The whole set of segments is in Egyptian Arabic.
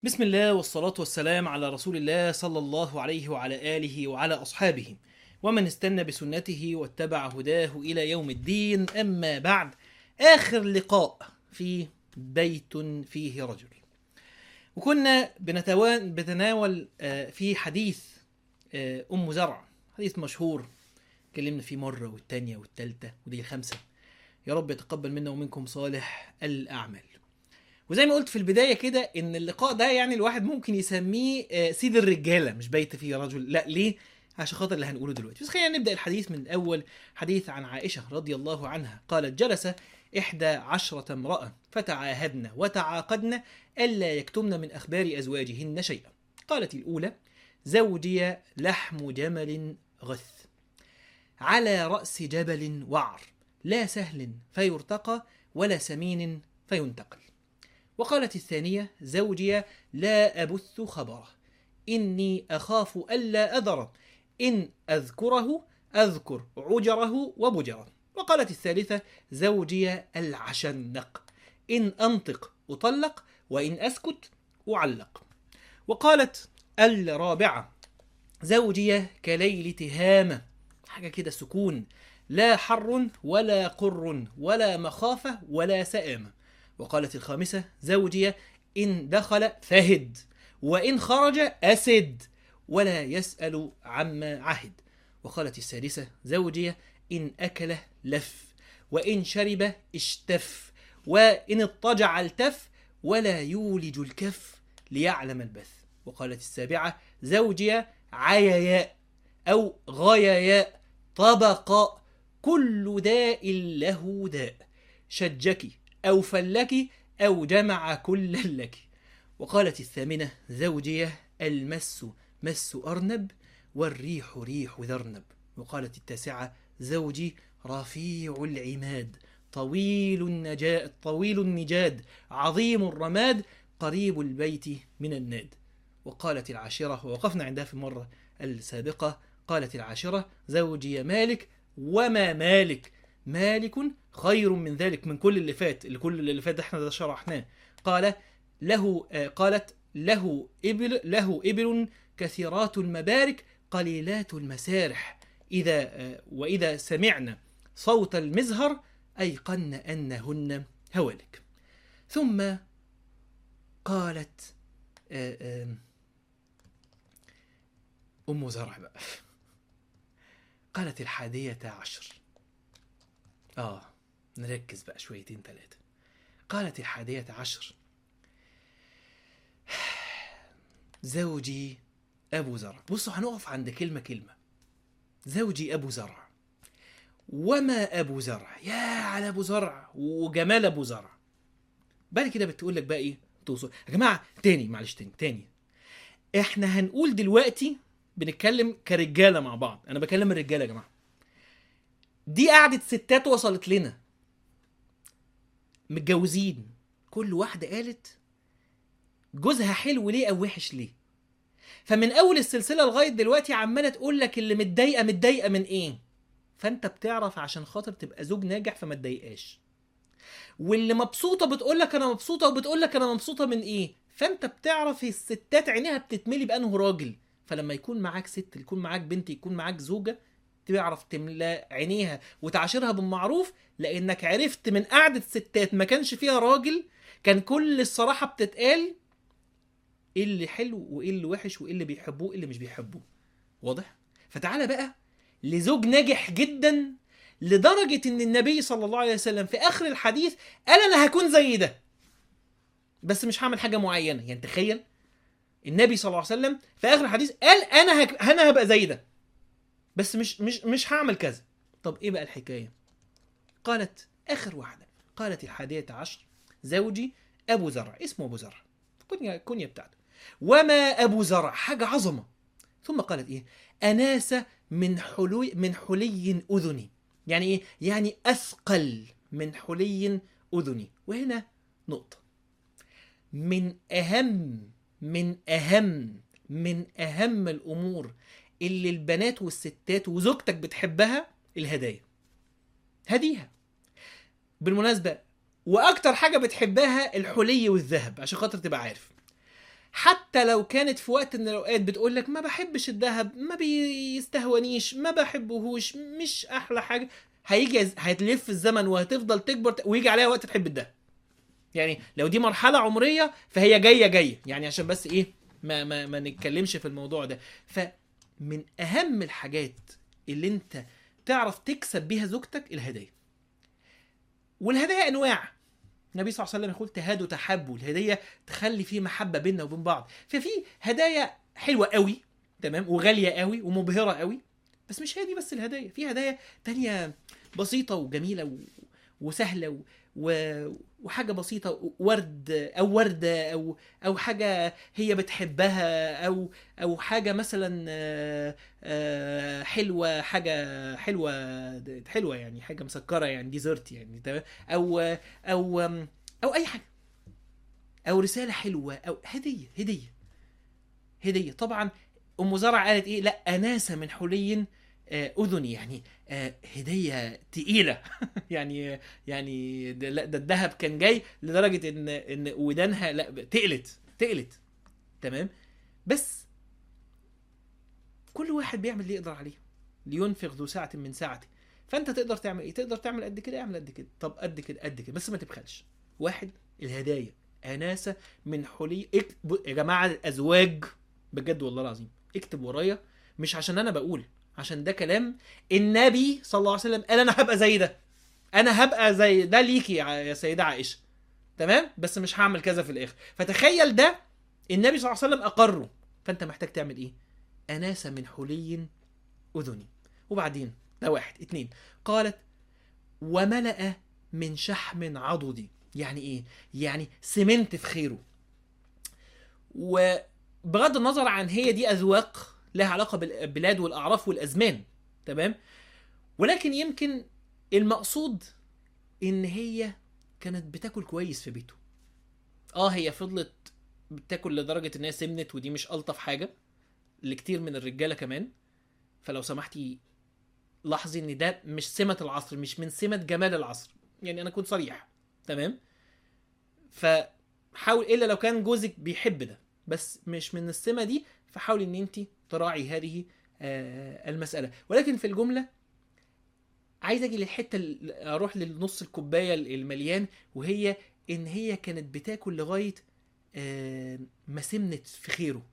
بسم الله والصلاة والسلام على رسول الله صلى الله عليه وعلى آله وعلى أصحابه ومن استنى بسنته واتبع هداه إلى يوم الدين أما بعد آخر لقاء في بيت فيه رجل وكنا بنتوان بنتناول آه، في حديث آه، أم زرع حديث مشهور اتكلمنا فيه مرة والتانية والتالتة ودي الخامسة يا رب يتقبل منا ومنكم صالح الأعمال وزي ما قلت في البدايه كده ان اللقاء ده يعني الواحد ممكن يسميه آه، سيد الرجاله مش بيت فيه رجل لا ليه عشان خاطر اللي هنقوله دلوقتي بس خلينا نبدا الحديث من الاول حديث عن عائشه رضي الله عنها قالت جلس إحدى عشرة امرأة فتعاهدن وتعاقدن ألا يكتمن من أخبار أزواجهن شيئا قالت الأولى زوجي لحم جمل غث على رأس جبل وعر لا سهل فيرتقى ولا سمين فينتقل وقالت الثانية زوجي لا أبث خبره إني أخاف ألا أذر إن أذكره أذكر عجره وبجره وقالت الثالثة زوجي العشنق إن أنطق أطلق وإن أسكت أعلق وقالت الرابعة زوجي كليل تهامة حاجة كده سكون لا حر ولا قر ولا مخافة ولا سآمة وقالت الخامسة زوجي إن دخل فهد وإن خرج أسد ولا يسأل عما عهد وقالت السادسة زوجي إن أكل لف وإن شرب اشتف وإن اضطجع التف ولا يولج الكف ليعلم البث وقالت السابعة زوجي عياياء أو غياياء طبقاء كل داء له داء شجك أو فلك أو جمع كل لك وقالت الثامنة زوجي المس مس أرنب والريح ريح ذرنب وقالت التاسعة زوجي رفيع العماد طويل النجاة طويل النجاد عظيم الرماد قريب البيت من الناد وقالت العاشرة ووقفنا عندها في المرة السابقة قالت العاشرة زوجي مالك وما مالك مالك خير من ذلك من كل اللي فات اللي كل اللي فات ده احنا ده شرحناه قال له آه، قالت له إبل له إبل كثيرات المبارك قليلات المسارح إذا آه، وإذا سمعن صوت المزهر أيقن أنهن هوالك ثم قالت آه، آه، أم زرع بقى قالت الحادية عشر آه نركز بقى شويتين ثلاثة قالت الحادية عشر زوجي أبو زرع بصوا هنقف عند كلمة كلمة زوجي أبو زرع وما أبو زرع يا على أبو زرع وجمال أبو زرع بعد كده بتقول لك بقى إيه توصل يا جماعة تاني معلش تاني تاني إحنا هنقول دلوقتي بنتكلم كرجالة مع بعض أنا بكلم الرجالة يا جماعة دي قعدة ستات وصلت لنا متجوزين كل واحدة قالت جوزها حلو ليه أو وحش ليه فمن أول السلسلة لغاية دلوقتي عمالة تقول لك اللي متضايقة متضايقة من إيه فأنت بتعرف عشان خاطر تبقى زوج ناجح فما تضايقاش واللي مبسوطة بتقول لك أنا مبسوطة وبتقول لك أنا مبسوطة من إيه فأنت بتعرف الستات عينيها بتتملي بأنه راجل فلما يكون معاك ست يكون معاك بنت يكون معاك زوجة تعرف تملى عينيها وتعاشرها بالمعروف لانك عرفت من قعده ستات ما كانش فيها راجل كان كل الصراحه بتتقال ايه اللي حلو وايه اللي وحش وايه اللي بيحبوه وايه اللي مش بيحبوه واضح فتعالى بقى لزوج ناجح جدا لدرجه ان النبي صلى الله عليه وسلم في اخر الحديث قال انا هكون زي ده بس مش هعمل حاجه معينه يعني تخيل النبي صلى الله عليه وسلم في اخر الحديث قال انا هك... انا هبقى زي ده بس مش مش مش هعمل كذا طب ايه بقى الحكايه قالت اخر واحده قالت الحادية عشر زوجي ابو زرع اسمه ابو زرع كنيا كنيا بتاعته وما ابو زرع حاجه عظمه ثم قالت ايه اناس من حلي من حلي اذني يعني ايه يعني اثقل من حلي اذني وهنا نقطه من اهم من اهم من اهم الامور اللي البنات والستات وزوجتك بتحبها الهدايا هديها بالمناسبة وأكتر حاجة بتحبها الحلي والذهب عشان خاطر تبقى عارف حتى لو كانت في وقت من الاوقات بتقول لك ما بحبش الذهب ما بيستهونيش ما بحبهوش مش احلى حاجه هيجي هتلف الزمن وهتفضل تكبر ويجي عليها وقت تحب الذهب يعني لو دي مرحله عمريه فهي جايه جايه يعني عشان بس ايه ما ما ما نتكلمش في الموضوع ده فمن اهم الحاجات اللي انت تعرف تكسب بيها زوجتك الهدايا والهدايا انواع النبي صلى الله عليه وسلم يقول تهادوا تحبوا الهديه تخلي فيه محبه بيننا وبين بعض ففي هدايا حلوه قوي تمام وغاليه قوي ومبهره قوي بس مش هي دي بس الهدايا في هدايا تانية بسيطه وجميله و... وسهله و... و... وحاجه بسيطه ورد او ورده او او حاجه هي بتحبها او او حاجه مثلا آه، آه، حلوه حاجه حلوه حلوه يعني حاجه مسكره يعني ديزرت يعني تمام او او او اي حاجه او رساله حلوه او هديه هديه هديه طبعا ام زرع قالت ايه لا اناسه من حلي آه، اذني يعني آه، هديه تقيله يعني يعني ده لا ده الذهب كان جاي لدرجه ان ان ودانها لا تقلت تقلت تمام بس كل واحد بيعمل اللي يقدر عليه لينفق ذو ساعة من ساعته فانت تقدر تعمل ايه تقدر تعمل قد كده اعمل قد كده طب قد كده قد كده بس ما تبخلش واحد الهدايا اناسه من حلي اكت... ب- يا جماعه الازواج بجد والله العظيم اكتب ورايا مش عشان انا بقول عشان ده كلام النبي صلى الله عليه وسلم قال انا هبقى زي ده انا هبقى زي ده ليكي يا يا سيده عائشه تمام بس مش هعمل كذا في الاخر فتخيل ده النبي صلى الله عليه وسلم اقره فانت محتاج تعمل ايه اناسه من حلي اذني وبعدين ده واحد اتنين قالت وملأ من شحم عضدي يعني ايه يعني سمنت في خيره وبغض النظر عن هي دي اذواق لها علاقه بالبلاد والاعراف والازمان تمام ولكن يمكن المقصود ان هي كانت بتاكل كويس في بيته اه هي فضلت بتاكل لدرجه ان هي سمنت ودي مش الطف حاجه لكتير من الرجاله كمان فلو سمحتي لاحظي ان ده مش سمه العصر مش من سمه جمال العصر يعني انا كنت صريح تمام فحاول الا لو كان جوزك بيحب ده بس مش من السمه دي فحاولي ان انت تراعي هذه آه، المساله ولكن في الجمله عايز اجي للحته ال- اروح للنص الكوبايه المليان وهي ان هي كانت بتاكل لغايه آه، ما سمنت في خيره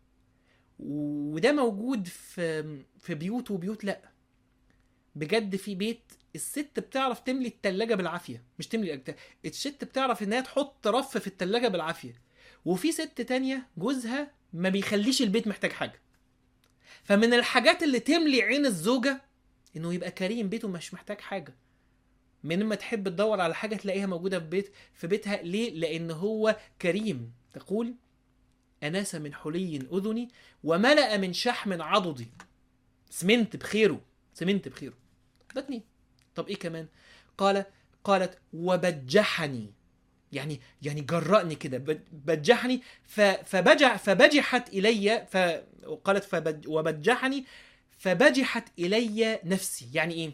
وده موجود في في بيوت وبيوت لا بجد في بيت الست بتعرف تملي التلاجة بالعافية مش تملي الست بتعرف انها تحط رف في التلاجة بالعافية وفي ست تانية جوزها ما بيخليش البيت محتاج حاجة فمن الحاجات اللي تملي عين الزوجة انه يبقى كريم بيته مش محتاج حاجة من ما تحب تدور على حاجة تلاقيها موجودة في بيت في بيتها ليه؟ لأن هو كريم تقول أناس من حلي أذني وملأ من شحم عضدي سمنت بخيره سمنت بخيره ده اتنين طب ايه كمان قال قالت وبجحني يعني يعني جرأني كده بج- بجحني ف- فبجح فبجحت الي فقالت فبج وبجحني فبجحت الي نفسي يعني ايه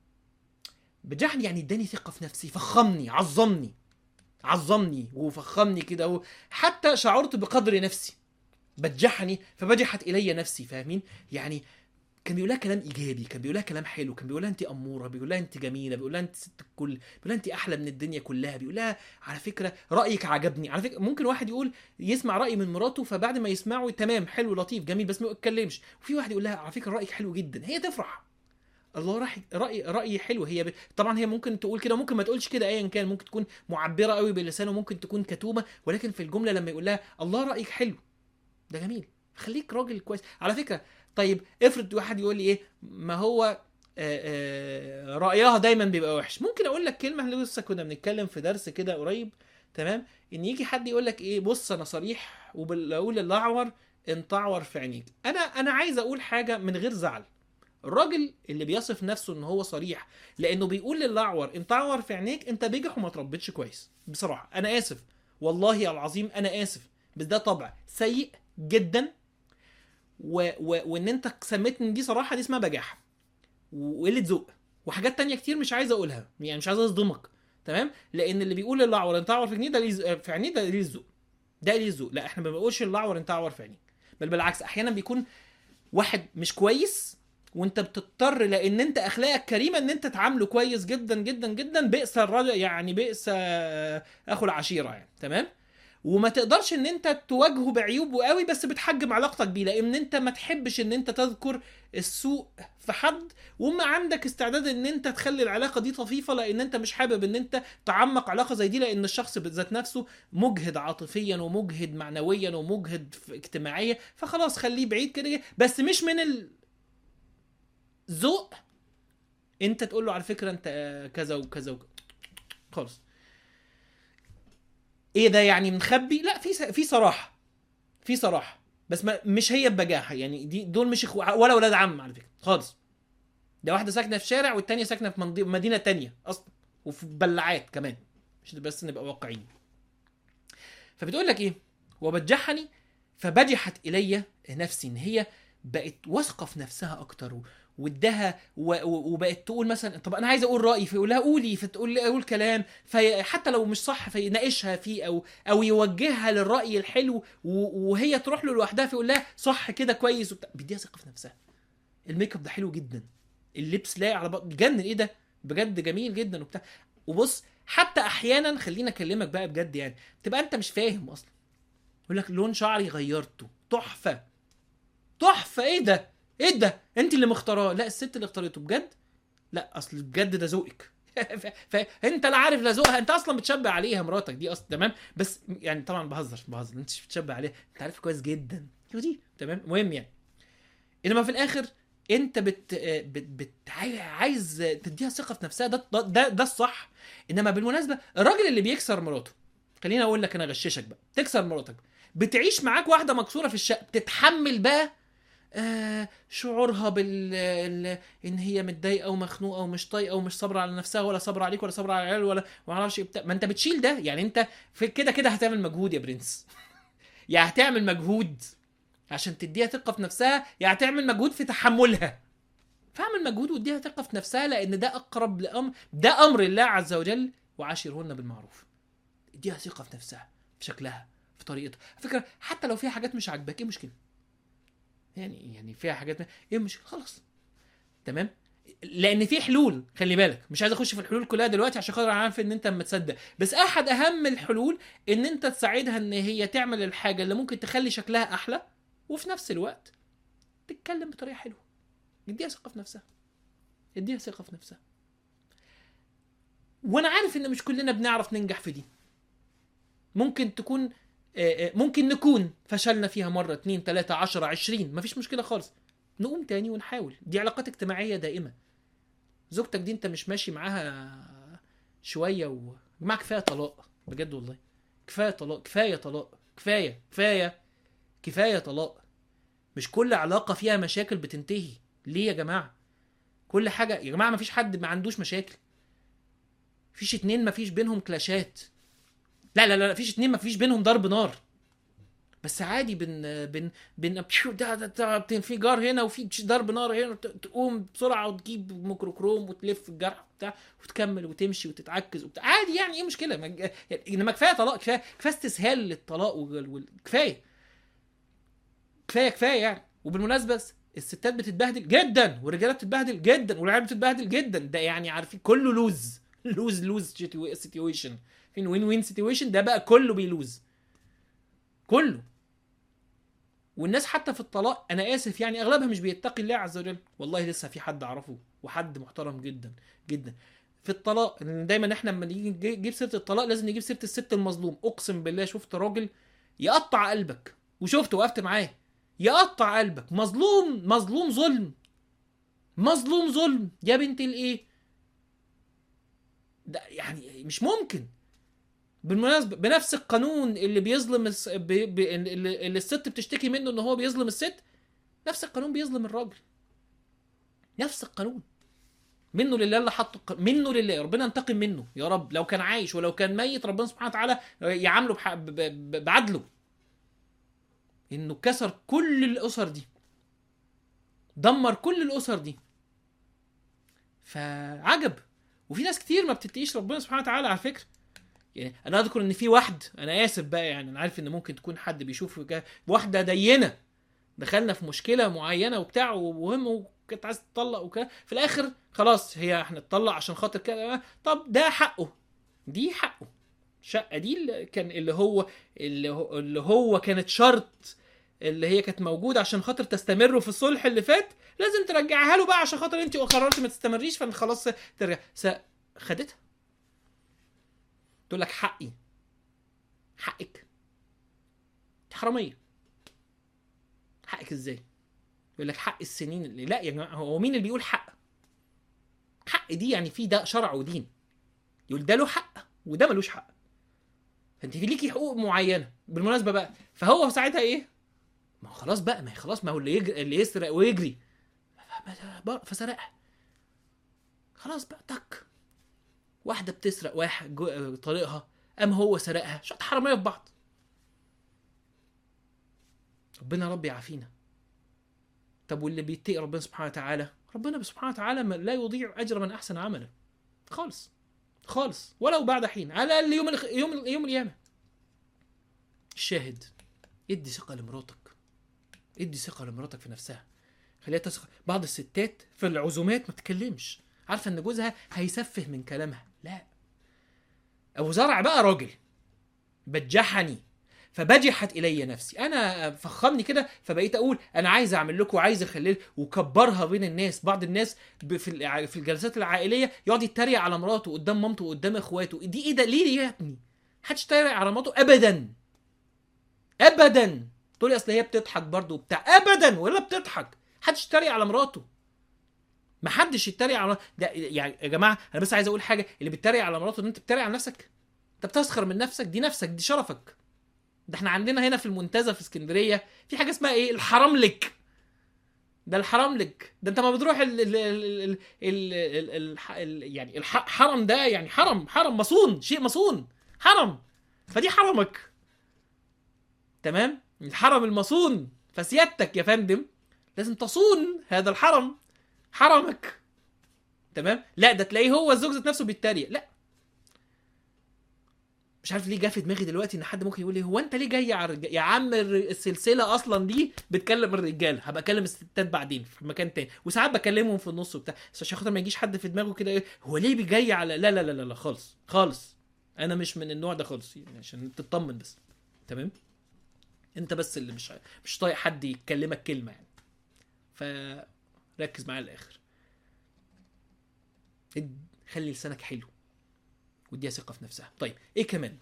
بجحني يعني اداني ثقه في نفسي فخمني عظمني عظمني وفخمني كده و- حتى شعرت بقدر نفسي بجحني فبجحت الي نفسي فاهمين يعني كان بيقول لها كلام ايجابي كان بيقول لها كلام حلو كان بيقول لها انت اموره بيقول لها انت جميله بيقول لها انت ست الكل بيقول لها انت احلى من الدنيا كلها بيقول لها على فكره رايك عجبني على فكره ممكن واحد يقول يسمع راي من مراته فبعد ما يسمعه تمام حلو لطيف جميل بس ما يتكلمش وفي واحد يقول لها على فكره رايك حلو جدا هي تفرح الله راي راي راي حلو هي ب... طبعا هي ممكن تقول كده ممكن ما تقولش كده ايا كان ممكن تكون معبره قوي بلسانه ممكن تكون كتومه ولكن في الجمله لما يقول لها الله رايك حلو ده جميل خليك راجل كويس على فكره طيب افرض واحد يقول لي ايه ما هو آه، آه، رايها دايما بيبقى وحش ممكن اقول لك كلمه احنا لسه كنا بنتكلم في درس كده قريب تمام ان يجي حد يقول لك ايه بص انا صريح وبقول الاعور انت اعور في عينيك انا انا عايز اقول حاجه من غير زعل الراجل اللي بيصف نفسه ان هو صريح لانه بيقول للاعور انت اعور في عينيك انت بيجح وما تربيتش كويس بصراحه انا اسف والله العظيم انا اسف بس ده طبع سيء جدا و... و... وان انت سميتني دي صراحه دي اسمها بجاحه وقله ذوق وحاجات تانية كتير مش عايز اقولها يعني مش عايز اصدمك تمام لان اللي بيقول الاعور انت اعور في عينيه ده ليه- في عينيه ده ليه الذوق ده قليل الذوق لا احنا ما بنقولش اللي اعور انت اعور في عينيك بل بالعكس احيانا بيكون واحد مش كويس وانت بتضطر لان انت اخلاقك كريمه ان انت تعامله كويس جدا جدا جدا بئس الرجل يعني بئس اخو العشيره يعني تمام وما تقدرش ان انت تواجهه بعيوبه قوي بس بتحجم علاقتك بيه لان انت ما تحبش ان انت تذكر السوء في حد وما عندك استعداد ان انت تخلي العلاقه دي طفيفه لان انت مش حابب ان انت تعمق علاقه زي دي لان الشخص بذات نفسه مجهد عاطفيا ومجهد معنويا ومجهد اجتماعيا فخلاص خليه بعيد كده بس مش من الذوق انت تقول له على فكره انت كذا وكذا وكذا خالص ايه ده يعني مخبي لا في في صراحه في صراحه بس ما مش هي ببجاحه يعني دي دول مش اخو ولا ولاد عم على فكره خالص ده واحده ساكنه في شارع والتانيه ساكنه في مدينه تانية اصلا وفي بلعات كمان مش بس نبقى واقعيين فبتقول لك ايه وبجحني فبجحت الي نفسي ان هي بقت واثقه في نفسها اكتر واداها وبقت تقول مثلا طب انا عايز اقول رايي فيقول لها قولي فتقول لي اقول كلام فحتى لو مش صح فيناقشها فيه او او يوجهها للراي الحلو وهي تروح له لوحدها فيقول لها صح كده كويس وبتاع بيديها ثقه في نفسها الميك اب ده حلو جدا اللبس لايق على بعض جنن ايه ده بجد جميل جدا وبتاع وبص حتى احيانا خليني اكلمك بقى بجد يعني تبقى انت مش فاهم اصلا يقول لك لون شعري غيرته تحفه تحفه ايه ده ايه ده انت اللي مختاراه لا الست اللي اختارته بجد لا اصل بجد ده ذوقك فانت لا عارف لا ذوقها انت اصلا بتشبه عليها مراتك دي اصلا تمام بس يعني طبعا بهزر بهزر انت مش بتشبه عليها انت عارف كويس جدا دي تمام المهم يعني انما في الاخر انت بت, بت, بت عايز تديها ثقه في نفسها ده ده ده الصح انما بالمناسبه الراجل اللي بيكسر مراته خليني اقول لك انا اغششك بقى تكسر مراتك بتعيش معاك واحده مكسوره في الشقه تتحمل بقى آه شعورها بال ان هي متضايقه ومخنوقه ومش طايقه ومش صابره على نفسها ولا صابره عليك ولا صابره على العيال ولا ما اعرفش بتاع ما انت بتشيل ده يعني انت في كده كده هتعمل مجهود يا برنس يعني هتعمل مجهود عشان تديها ثقه في نفسها يعني هتعمل مجهود في تحملها فاعمل مجهود واديها ثقه في نفسها لان ده اقرب لامر ده امر الله عز وجل وعاشرهن بالمعروف اديها ثقه في نفسها في شكلها في طريقتها فكره حتى لو فيها حاجات مش عاجباك ايه المشكله يعني يعني فيها حاجات ايه المشكله خلاص تمام لان في حلول خلي بالك مش عايز اخش في الحلول كلها دلوقتي عشان خاطر عارف ان انت اما تصدق بس احد اهم الحلول ان انت تساعدها ان هي تعمل الحاجه اللي ممكن تخلي شكلها احلى وفي نفس الوقت تتكلم بطريقه حلوه اديها ثقه في نفسها اديها ثقه في نفسها وانا عارف ان مش كلنا بنعرف ننجح في دي ممكن تكون ممكن نكون فشلنا فيها مرة اتنين تلاتة عشرة عشرين مفيش مشكلة خالص نقوم تاني ونحاول دي علاقات اجتماعية دائمة زوجتك دي انت مش ماشي معاها شوية و جماعة كفاية طلاق بجد والله كفاية طلاق كفاية طلاق كفاية كفاية كفاية طلاق مش كل علاقة فيها مشاكل بتنتهي ليه يا جماعة كل حاجة يا جماعة مفيش حد ما عندوش مشاكل مفيش اتنين مفيش بينهم كلاشات لا لا لا مفيش اتنين مفيش بينهم ضرب نار بس عادي بن بن بن ده ده, ده في جار هنا وفي ضرب نار هنا تقوم بسرعه وتجيب ميكروكروم وتلف الجرح وبتاع وتكمل وتمشي وتتعكز وبتاع عادي يعني ايه مشكله انما كفايه طلاق كفايه كفايه استسهال للطلاق كفايه كفايه كفايه يعني وبالمناسبه الستات بتتبهدل جدا والرجاله بتتبهدل جدا والعيال بتتبهدل جدا ده يعني عارفين كله لوز لوز لوز سيتويشن فين وين وين سيتويشن ده بقى كله بيلوز كله والناس حتى في الطلاق انا اسف يعني اغلبها مش بيتقي الله عز وجل والله لسه في حد اعرفه وحد محترم جدا جدا في الطلاق دايما احنا لما نيجي نجيب سيره الطلاق لازم نجيب سيره الست المظلوم اقسم بالله شفت راجل يقطع قلبك وشفت وقفت معاه يقطع قلبك مظلوم مظلوم ظلم مظلوم ظلم يا بنت الايه ده يعني مش ممكن بالمناسبه بنفس القانون اللي بيظلم الس... بي... بي... اللي الست بتشتكي منه ان هو بيظلم الست نفس القانون بيظلم الراجل نفس القانون منه لله اللي حطه منه لله ربنا ينتقم منه يا رب لو كان عايش ولو كان ميت ربنا سبحانه وتعالى يعامله بح... ب... ب... بعدله انه كسر كل الاسر دي دمر كل الاسر دي فعجب وفي ناس كتير ما بتتقيش ربنا سبحانه وتعالى على فكره يعني انا اذكر ان في واحد انا اسف بقى يعني انا عارف ان ممكن تكون حد بيشوف كده، واحده دينه دخلنا في مشكله معينه وبتاع ومهم وكانت عايزه تطلق وكده في الاخر خلاص هي احنا نطلق عشان خاطر كده طب ده حقه دي حقه الشقه دي اللي كان اللي هو اللي هو, اللي هو كانت شرط اللي هي كانت موجوده عشان خاطر تستمروا في الصلح اللي فات لازم ترجعها له بقى عشان خاطر انت قررتي ما تستمريش فخلاص ترجع س... خدتها تقول لك حقي حقك انت حراميه حقك ازاي يقول لك حق السنين اللي لا يا جماعه هو مين اللي بيقول حق حق دي يعني في ده شرع ودين يقول ده له حق وده ملوش حق فانت في ليكي حقوق معينه بالمناسبه بقى فهو ساعتها ايه ما هو خلاص بقى ما هي خلاص ما هو اللي يجري اللي يسرق ويجري فسرقها خلاص بقى تك واحده بتسرق واحد جو... طريقها قام هو سرقها شويه حراميه في بعض ربنا رب يعافينا طب واللي بيتقي ربنا سبحانه وتعالى ربنا سبحانه وتعالى لا يضيع اجر من احسن عملا خالص خالص ولو بعد حين على الاقل يوم الخ... يوم يوم القيامه الشاهد ادي ثقه لمراتك ادي ثقه لمراتك في نفسها خليها تثق بعض الستات في العزومات ما تتكلمش عارفه ان جوزها هيسفه من كلامها لا ابو زرع بقى راجل بجحني فبجحت الي نفسي انا فخمني كده فبقيت اقول انا عايز اعمل لكم وعايز اخلي وكبرها بين الناس بعض الناس في في الجلسات العائليه يقعد يتريق على مراته قدام مامته وقدام اخواته دي ايه ده ليه يا ابني محدش يتريق على مراته ابدا ابدا تقول لي اصل هي بتضحك برضه وبتاع ابدا ولا بتضحك محدش يتريق على مراته ما حدش يتريق على ده يعني يا جماعه انا بس عايز اقول حاجه اللي بيتريق على مراته ان انت بتتريق على نفسك انت بتسخر من نفسك دي نفسك دي شرفك ده احنا عندنا هنا في المنتزه في اسكندريه في حاجه اسمها ايه الحرملك ده الحرملك ده انت ما بتروح ال ال ال ال ال ال يعني الحرم ده يعني حرم حرم مصون شيء مصون حرم فدي حرمك تمام الحرم المصون فسيادتك يا فندم لازم تصون هذا الحرم حرمك تمام لا ده تلاقيه هو الزوج ذات نفسه بيتريق لا مش عارف ليه جه في دماغي دلوقتي ان حد ممكن يقول لي هو انت ليه جاي على الرجال يا عم السلسله اصلا دي بتكلم الرجاله هبقى اكلم الستات بعدين في مكان تاني وساعات بكلمهم في النص وبتاع بس عشان خاطر ما يجيش حد في دماغه كده ايه هو ليه جاي على لا لا لا لا, لا خالص خالص انا مش من النوع ده خالص يعني عشان تطمن بس تمام انت بس اللي مش مش طايق حد يكلمك كلمه يعني فركز معايا للاخر خلي لسانك حلو وديها ثقه في نفسها طيب ايه كمان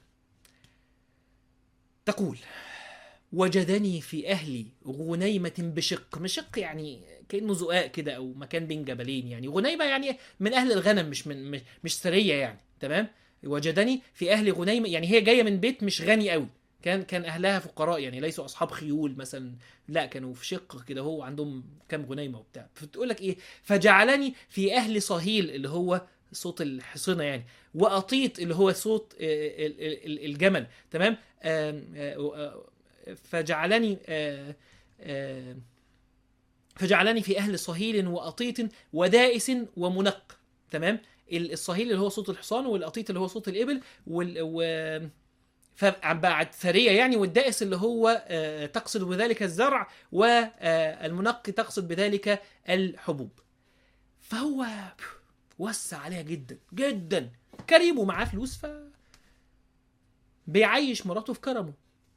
تقول وجدني في اهلي غنيمه بشق مشق يعني كانه زقاق كده او مكان بين جبلين يعني غنيمه يعني من اهل الغنم مش من مش, مش سريه يعني تمام وجدني في اهلي غنيمه يعني هي جايه من بيت مش غني قوي كان كان اهلها فقراء يعني ليسوا اصحاب خيول مثلا لا كانوا في شق كده هو عندهم كام غنيمه وبتاع فتقول لك ايه فجعلني في اهل صهيل اللي هو صوت الحصنة يعني وأطيط اللي هو صوت الجمل تمام فجعلني فجعلني في أهل صهيل وأطيط ودائس ومنق تمام الصهيل اللي هو صوت الحصان والأطيط اللي هو صوت الإبل وال و فبعد ثرية يعني والدائس اللي هو تقصد بذلك الزرع والمنق تقصد بذلك الحبوب فهو وسع عليها جدا جدا كريم ومعاه فلوس ف بيعيش مراته في كرمه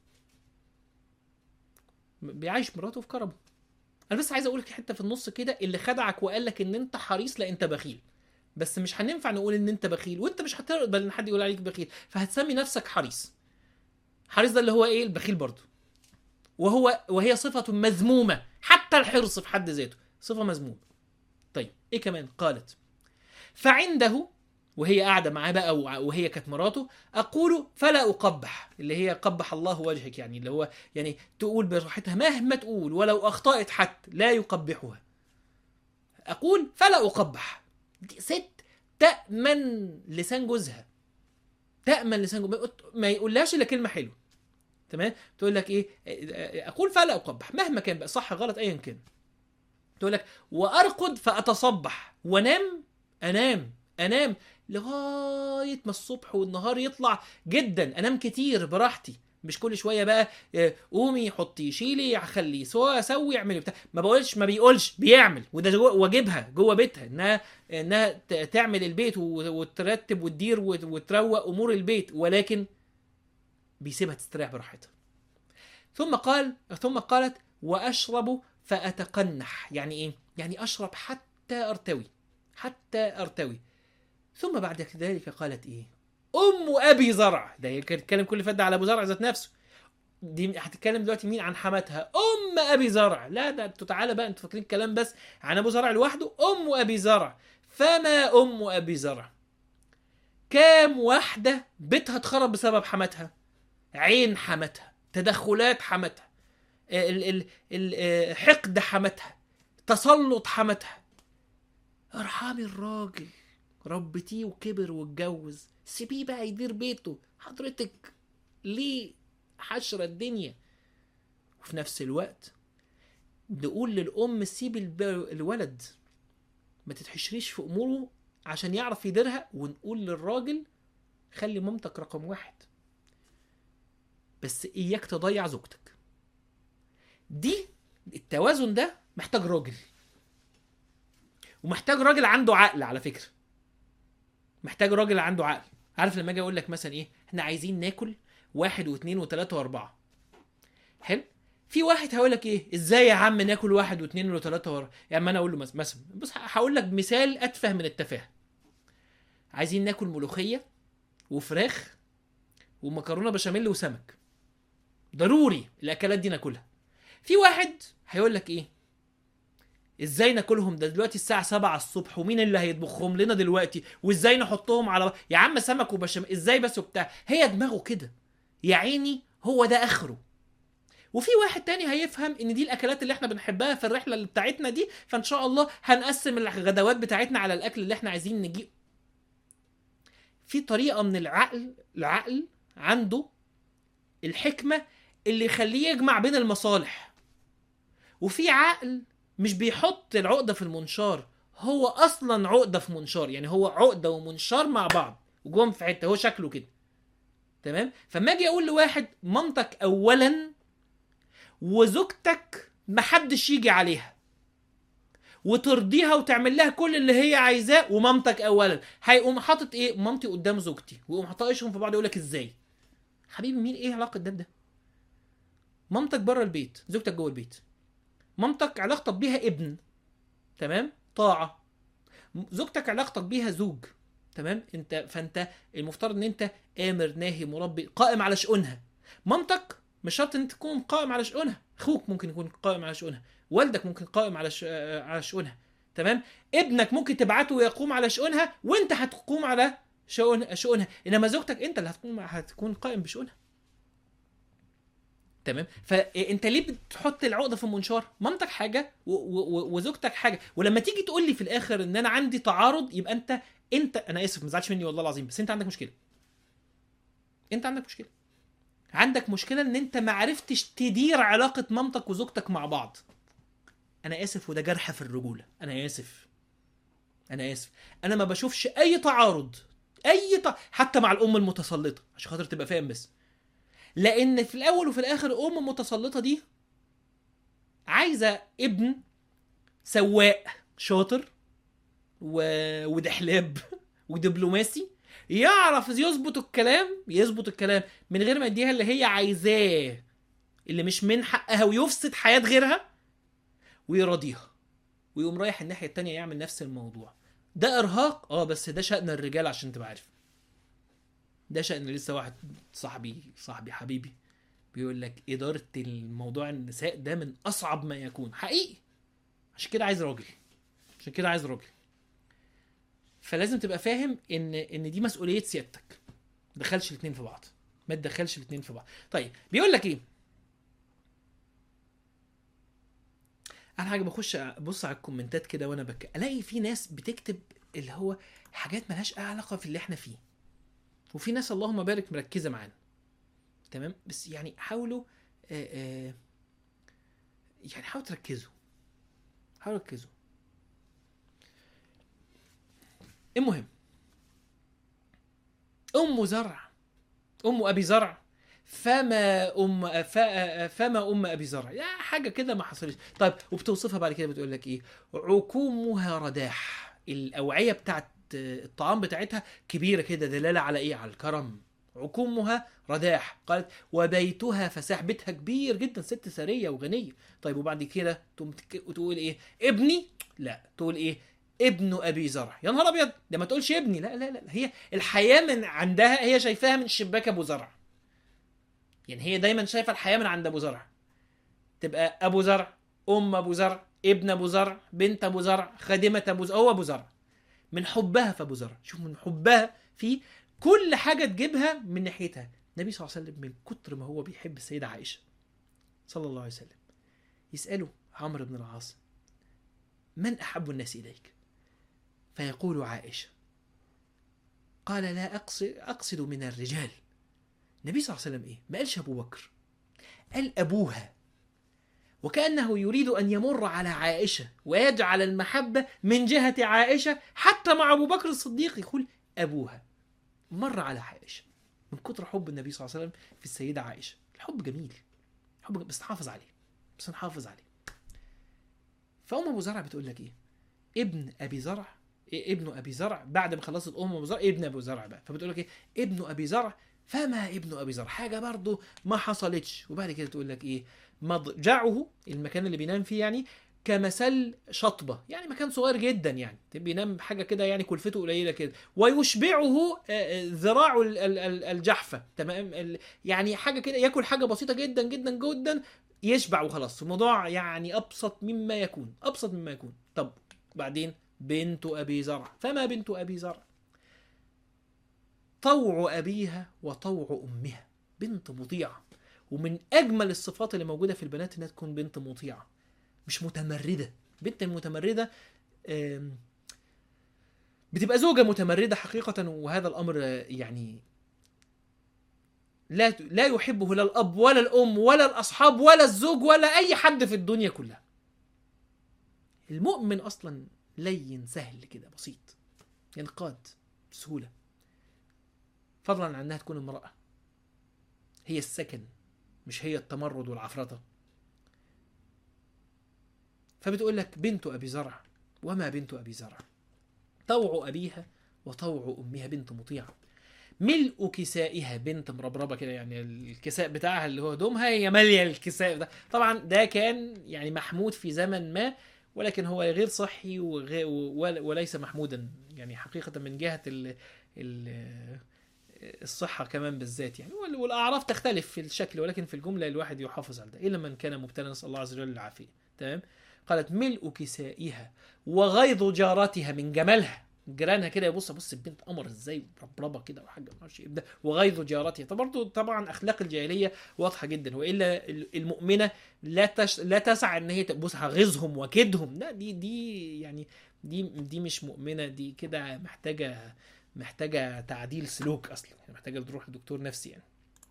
بيعيش مراته في كرمه انا بس عايز اقول لك حته في النص كده اللي خدعك وقال لك ان انت حريص لا انت بخيل بس مش هننفع نقول ان انت بخيل وانت مش هتقبل ان حد يقول عليك بخيل فهتسمي نفسك حريص حريص ده اللي هو ايه البخيل برضه وهو وهي صفة مذمومة حتى الحرص في حد ذاته صفة مذمومة طيب ايه كمان قالت فعنده وهي قاعده معاه بقى وهي كانت مراته اقول فلا اقبح اللي هي قبح الله وجهك يعني اللي هو يعني تقول براحتها مهما تقول ولو اخطات حتى لا يقبحها اقول فلا اقبح دي ست تامن لسان جوزها تامن لسان جوزها ما يقولهاش الا كلمه حلوه تمام تقول لك ايه اقول فلا اقبح مهما كان بقى صح غلط ايا كان تقول لك وارقد فاتصبح وانام انام انام لغايه ما الصبح والنهار يطلع جدا انام كتير براحتي مش كل شويه بقى آه، قومي حطي شيلي خلي سوا سوي اعملي بتاع ما بقولش ما بيقولش بيعمل وده جو- واجبها جوه بيتها انها انها ت- تعمل البيت و- وترتب وتدير وت- وتروق امور البيت ولكن بيسيبها تستريح براحتها ثم قال ثم قالت واشرب فاتقنح يعني ايه يعني اشرب حتى ارتوي حتى ارتوي ثم بعد ذلك قالت ايه ام ابي زرع ده هي كانت بتتكلم كل فده على ابو زرع ذات نفسه دي هتتكلم دلوقتي مين عن حماتها ام ابي زرع لا ده انتوا تعالى بقى انتوا فاكرين الكلام بس عن ابو زرع لوحده ام ابي زرع فما ام ابي زرع كام واحده بيتها اتخرب بسبب حماتها عين حماتها تدخلات حماتها ال ال ال آه، حقد حماتها تسلط حماتها ارحمي الراجل ربتيه وكبر واتجوز سيبيه بقى يدير بيته حضرتك ليه حشرة الدنيا وفي نفس الوقت نقول للأم سيب الب- الولد ما تتحشريش في أموره عشان يعرف يديرها ونقول للراجل خلي مامتك رقم واحد بس إياك تضيع زوجتك دي التوازن ده محتاج راجل ومحتاج راجل عنده عقل على فكرة محتاج راجل عنده عقل عارف لما اجي اقول لك مثلا ايه احنا عايزين ناكل واحد واثنين وثلاثة واربعة حلو في واحد هيقول لك ايه ازاي يا عم ناكل واحد واثنين وثلاثة واربعة يعني اما انا اقول له مثلا مثلا بص هقول لك مثال اتفه من التفاهه عايزين ناكل ملوخية وفراخ ومكرونة بشاميل وسمك ضروري الاكلات دي ناكلها في واحد هيقول لك ايه ازاي ناكلهم ده دلوقتي الساعة 7 الصبح ومين اللي هيطبخهم لنا دلوقتي وازاي نحطهم على يا عم سمك وبشاميل ازاي بس وبتاع هي دماغه كده يا عيني هو ده اخره وفي واحد تاني هيفهم ان دي الاكلات اللي احنا بنحبها في الرحله اللي بتاعتنا دي فان شاء الله هنقسم الغدوات بتاعتنا على الاكل اللي احنا عايزين نجيب في طريقه من العقل العقل عنده الحكمه اللي يخليه يجمع بين المصالح وفي عقل مش بيحط العقده في المنشار هو اصلا عقده في منشار يعني هو عقده ومنشار مع بعض وجوهم في حته هو شكله كده تمام فما اجي اقول لواحد مامتك اولا وزوجتك محدش يجي عليها وترضيها وتعمل لها كل اللي هي عايزاه ومامتك اولا هيقوم حاطط ايه مامتي قدام زوجتي ويقوم حاططهم في بعض يقول لك ازاي حبيبي مين ايه علاقه ده بده مامتك بره البيت زوجتك جوه البيت مامتك علاقتك بيها ابن تمام طاعه زوجتك علاقتك بيها زوج تمام انت فانت المفترض ان انت امر ناهي مربي قائم على شؤونها مامتك مش شرط ان انت تكون قائم على شؤونها اخوك ممكن يكون قائم على شؤونها والدك ممكن قائم على ش... على شؤونها تمام ابنك ممكن تبعته يقوم على شؤونها وانت هتقوم على شؤون شؤونها انما زوجتك انت اللي هتكون هتكون قائم بشؤونها تمام فانت ليه بتحط العقده في المنشار مامتك حاجه و... و... وزوجتك حاجه ولما تيجي تقول لي في الاخر ان انا عندي تعارض يبقى انت انت انا اسف ما تزعلش مني والله العظيم بس انت عندك مشكله انت عندك مشكله عندك مشكله ان انت ما عرفتش تدير علاقه مامتك وزوجتك مع بعض انا اسف وده جرح في الرجوله انا اسف انا اسف انا ما بشوفش اي تعارض اي ت... حتى مع الام المتسلطه عشان خاطر تبقى فاهم بس لان في الاول وفي الاخر الام المتسلطه دي عايزه ابن سواق شاطر و... ودحلاب ودبلوماسي يعرف يظبط الكلام يظبط الكلام من غير ما يديها اللي هي عايزاه اللي مش من حقها ويفسد حياة غيرها ويراضيها ويقوم رايح الناحية التانية يعمل نفس الموضوع ده إرهاق اه بس ده شأن الرجال عشان تبقى عارف ده شأن لسه واحد صاحبي صاحبي حبيبي بيقول لك إدارة الموضوع النساء ده من أصعب ما يكون حقيقي عشان كده عايز راجل عشان كده عايز راجل فلازم تبقى فاهم ان ان دي مسؤوليه سيادتك ما تدخلش الاثنين في بعض ما تدخلش الاثنين في بعض طيب بيقول لك ايه انا حاجه بخش ابص على الكومنتات كده وانا بك الاقي في ناس بتكتب اللي هو حاجات ملهاش علاقه في اللي احنا فيه وفي ناس اللهم بارك مركزه معانا تمام بس يعني حاولوا آآ آآ يعني حاولوا تركزوا حاولوا تركزوا المهم ام زرع ام ابي زرع فما ام ف- فما ام ابي زرع يا حاجه كده ما حصلش طيب وبتوصفها بعد كده بتقول لك ايه عكومها رداح الاوعيه بتاعت الطعام بتاعتها كبيره كده دلاله على ايه على الكرم عكومها رداح قالت وبيتها فساح بيتها كبير جدا ست ثريه وغنيه طيب وبعد كده تقوم تك- تقول ايه ابني لا تقول ايه ابن ابي زرع يا نهار ابيض ده ما تقولش ابني لا لا لا هي الحياه من عندها هي شايفاها من شباك ابو زرع يعني هي دايما شايفه الحياه من عند ابو زرع تبقى ابو زرع ام ابو زرع ابن ابو زرع بنت ابو زرع خادمه ابو زرع هو ابو زرع من حبها في ابو زرع شوف من حبها في كل حاجه تجيبها من ناحيتها النبي صلى الله عليه وسلم من كتر ما هو بيحب السيده عائشه صلى الله عليه وسلم يساله عمرو بن العاص من احب الناس اليك فيقول عائشه قال لا اقصد اقصد من الرجال النبي صلى الله عليه وسلم ايه ما قالش ابو بكر قال ابوها وكانه يريد ان يمر على عائشه ويجعل المحبه من جهه عائشه حتى مع ابو بكر الصديق يقول ابوها مر على عائشه من كتر حب النبي صلى الله عليه وسلم في السيده عائشه الحب جميل حب بس نحافظ عليه بس نحافظ عليه فام ابو زرع بتقول لك ايه ابن ابي زرع إيه ابن ابي زرع بعد ما خلصت ام ابو زرع ابن ابو زرع بقى فبتقول لك ايه ابن ابي زرع فما ابن ابي زرع حاجه برضه ما حصلتش وبعد كده تقول لك ايه مضجعه المكان اللي بينام فيه يعني كمثل شطبه يعني مكان صغير جدا يعني بينام حاجه كده يعني كلفته قليله كده ويشبعه آه، آه، ذراع ال- ال- ال- الجحفه تمام ال- يعني حاجه كده ياكل حاجه بسيطه جدا جدا جدا يشبع وخلاص الموضوع يعني ابسط مما يكون ابسط مما يكون طب بعدين بنت ابي زرع فما بنت ابي زرع طوع ابيها وطوع امها بنت مطيعه ومن اجمل الصفات اللي موجوده في البنات انها تكون بنت مطيعه مش متمرده بنت المتمرده آم، بتبقى زوجه متمرده حقيقه وهذا الامر آه، يعني لا لا يحبه لا الاب ولا الام ولا الاصحاب ولا الزوج ولا اي حد في الدنيا كلها المؤمن اصلا لين سهل كده بسيط ينقاد بسهوله فضلا عن انها تكون امراه هي السكن مش هي التمرد والعفرطه فبتقول لك بنت ابي زرع وما بنت ابي زرع طوع ابيها وطوع امها بنت مطيعه ملء كسائها بنت مربربه كده يعني الكساء بتاعها اللي هو هدومها هي ماليه الكساء ده طبعا ده كان يعني محمود في زمن ما ولكن هو غير صحي وغي ول- وليس محمودا يعني حقيقه من جهه ال ال الصحه كمان بالذات يعني وال- والاعراف تختلف في الشكل ولكن في الجمله الواحد يحافظ على ده الا من كان مبتلا نسال الله عز وجل العافيه تمام قالت ملء كسائها وغيظ جارتها من جمالها جيرانها كده يبص بص البنت قمر ازاي ربربه كده وحاجه ما اعرفش ايه ده وغيظ جارتها طب برضه طبعا اخلاق الجاهليه واضحه جدا والا المؤمنه لا تش... لا تسعى ان هي تبص هغيظهم وكدهم لا دي دي يعني دي دي مش مؤمنه دي كده محتاجه محتاجه تعديل سلوك اصلا يعني محتاجه تروح لدكتور نفسي يعني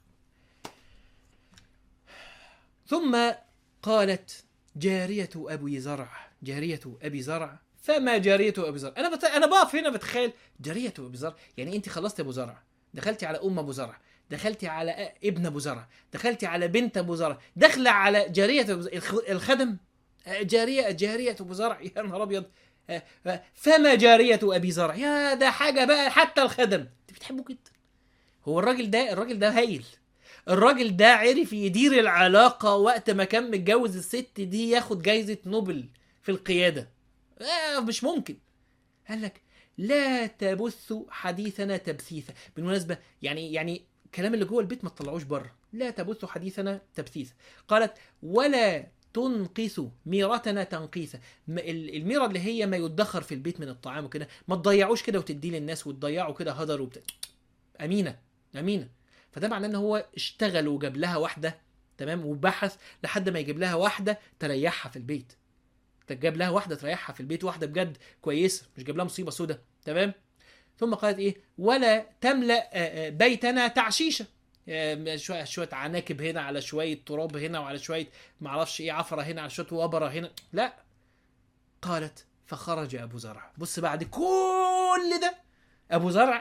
ثم قالت جارية أبي زرع جارية أبي زرع فما جارية أبي زرع أنا بت... أنا بقف هنا بتخيل جارية أبي زرع يعني أنت خلصت أبو زرع دخلتي على أم أبو زرع دخلتي على أ- ابن أبو زرع دخلتي على بنت أبو زرع داخلة على جارية أبو زرع الخ- الخدم آه، جارية جارية أبو زرع يا نهار أبيض آه، آه، فما جارية أبي زرع يا ده حاجة بقى حتى الخدم أنت بتحبه جدا هو الراجل ده الراجل ده هايل الراجل ده عرف يدير العلاقة وقت ما كان متجوز الست دي ياخد جايزة نوبل في القيادة آه مش ممكن قال لك لا تبثوا حديثنا تبثيثا بالمناسبة يعني يعني الكلام اللي جوه البيت ما تطلعوش بره لا تبثوا حديثنا تبثيثا قالت ولا تنقصوا ميرتنا تنقيثا م- ال- الميرة اللي هي ما يدخر في البيت من الطعام وكده ما تضيعوش كده وتديه للناس وتضيعوا كده هدر وبتاع امينه امينه فده معناه ان هو اشتغل وجاب لها واحده تمام وبحث لحد ما يجيب لها واحده تريحها في البيت جاب لها واحده تريحها في البيت واحده بجد كويسه مش جاب لها مصيبه سودة تمام ثم قالت ايه ولا تملا آه، آه، بيتنا تعشيشه آه، شويه شويه عناكب هنا على شويه تراب هنا وعلى شويه معرفش ايه عفره هنا على شويه وبره هنا لا قالت فخرج ابو زرع بص بعد كل ده ابو زرع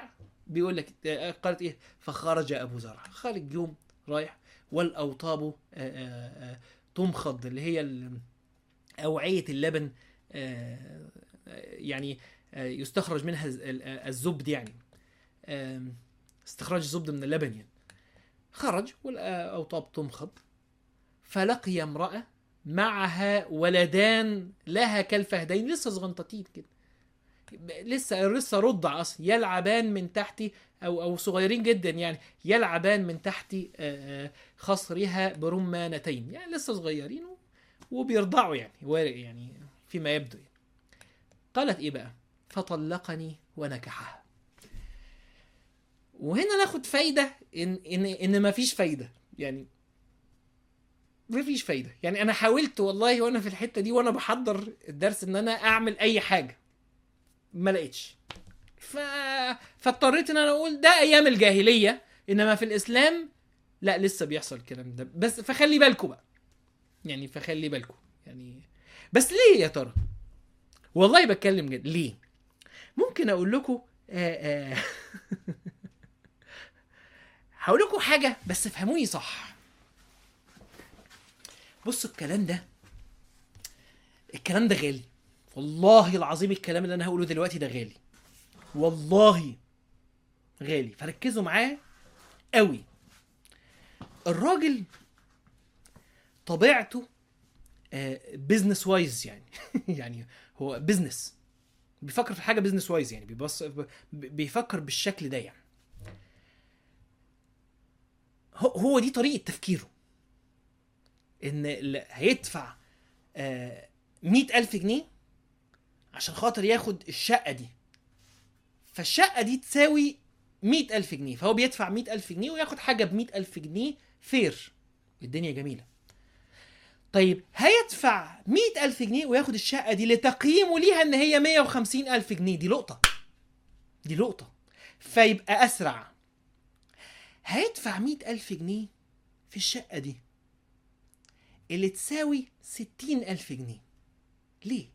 بيقول لك آه، قالت ايه فخرج ابو زرع خارج يوم رايح والاوطاب آه، آه، آه، تمخض اللي هي ال- اوعيه اللبن آه، آه، يعني آه، يستخرج منها الز- ال- آه، الزبد يعني آم، استخراج الزبد من اللبن يعني خرج والاوطاب تمخض فلقي امراه معها ولدان لها كالفهدين لسه صغنطتين كده لسه لسه رضع اصلا يلعبان من تحت او او صغيرين جدا يعني يلعبان من تحت آه، آه، خصرها برمانتين يعني لسه صغيرين و- وبيرضعوا يعني وارق يعني فيما يبدو يعني. قالت ايه بقى فطلقني ونكحها وهنا ناخد فايده ان ان ان مفيش فايده يعني مفيش فايده يعني انا حاولت والله وانا في الحته دي وانا بحضر الدرس ان انا اعمل اي حاجه ما لقيتش ف... فاضطريت ان انا اقول ده ايام الجاهليه انما في الاسلام لا لسه بيحصل الكلام ده بس فخلي بالكم بقى يعني فخلي بالكم يعني بس ليه يا ترى والله بتكلم جد ليه ممكن اقول لكم آه آه هقول لكم حاجه بس افهموني صح بصوا الكلام ده الكلام ده غالي والله العظيم الكلام اللي انا هقوله دلوقتي ده غالي والله غالي فركزوا معاه قوي الراجل طبيعته بزنس وايز يعني يعني هو بزنس بيفكر في حاجه بزنس وايز يعني بيبص ب- بيفكر بالشكل ده يعني هو- هو دي طريقه تفكيره ان ال- هيدفع مئة ألف جنيه عشان خاطر ياخد الشقة دي فالشقة دي تساوي مئة ألف جنيه فهو بيدفع مئة ألف جنيه وياخد حاجة بمئة ألف جنيه فير الدنيا جميلة طيب هيدفع مئة ألف جنيه وياخد الشقة دي لتقييمه ليها إن هي مية وخمسين ألف جنيه دي لقطة دي لقطة فيبقى أسرع هيدفع مئة ألف جنيه في الشقة دي اللي تساوي ستين ألف جنيه ليه؟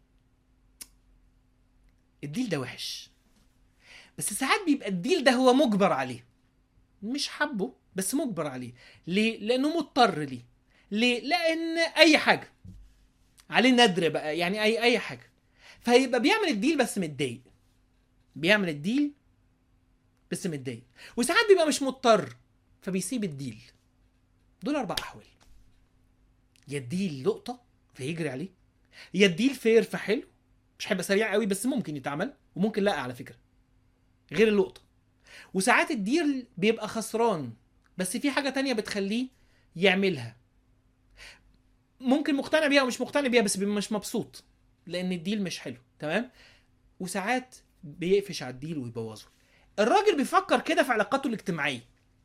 الديل ده وحش بس ساعات بيبقى الديل ده هو مجبر عليه مش حبه بس مجبر عليه ليه؟ لأنه مضطر ليه ليه؟ لأن أي حاجة عليه ندر بقى يعني أي أي حاجة فيبقى بيعمل الديل بس متضايق بيعمل الديل بس متضايق وساعات بيبقى مش مضطر فبيسيب الديل دول أربع أحوال يا الديل لقطة فيجري عليه يا الديل فير فحلو مش هيبقى سريع قوي بس ممكن يتعمل وممكن لا على فكرة غير اللقطة وساعات الديل بيبقى خسران بس في حاجة تانية بتخليه يعملها ممكن مقتنع بيها ومش مقتنع بيها بس بيبقى مش مبسوط لان الديل مش حلو تمام وساعات بيقفش على الديل ويبوظه الراجل بيفكر كده في علاقاته الاجتماعيه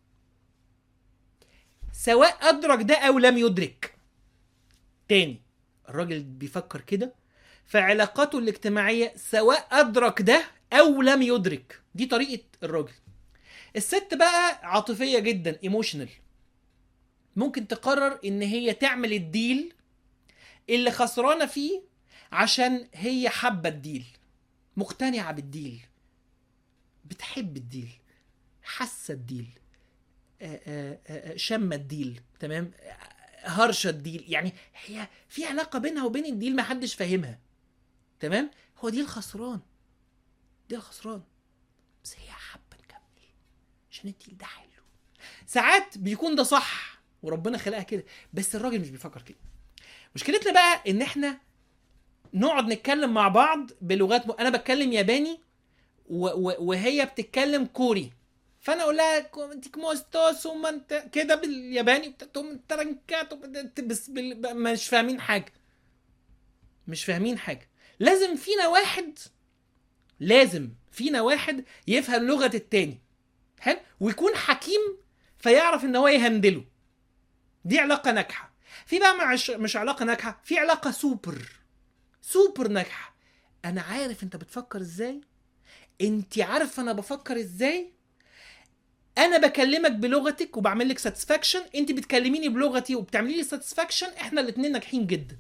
سواء ادرك ده او لم يدرك تاني الراجل بيفكر كده في علاقاته الاجتماعيه سواء ادرك ده او لم يدرك دي طريقه الراجل الست بقى عاطفيه جدا ايموشنال ممكن تقرر ان هي تعمل الديل اللي خسرانه فيه عشان هي حابه الديل مقتنعه بالديل بتحب الديل حاسه الديل آه، آه، آه، شامه الديل تمام آه، هرشه الديل يعني هي في علاقه بينها وبين الديل ما حدش فاهمها تمام هو دي الخسران دي الخسران بس هي حابه نكمل عشان الديل ده حلو ساعات بيكون ده صح وربنا خلقها كده بس الراجل مش بيفكر كده مشكلتنا بقى ان احنا نقعد نتكلم مع بعض بلغات م... انا بتكلم ياباني و... و... وهي بتتكلم كوري فانا اقول لها كو- انت كموستوس وما انت كده بالياباني تقوم ترنكات بس بال... مش فاهمين حاجه مش فاهمين حاجه لازم فينا واحد لازم فينا واحد يفهم لغه التاني حلو ويكون حكيم فيعرف ان هو يهندله دي علاقه ناجحه في بقى مش مش علاقه ناجحه في علاقه سوبر سوبر ناجحه انا عارف انت بتفكر ازاي انت عارفه انا بفكر ازاي انا بكلمك بلغتك وبعمل لك ساتسفاكشن انت بتكلميني بلغتي وبتعملي لي ساتسفاكشن احنا الاثنين ناجحين جدا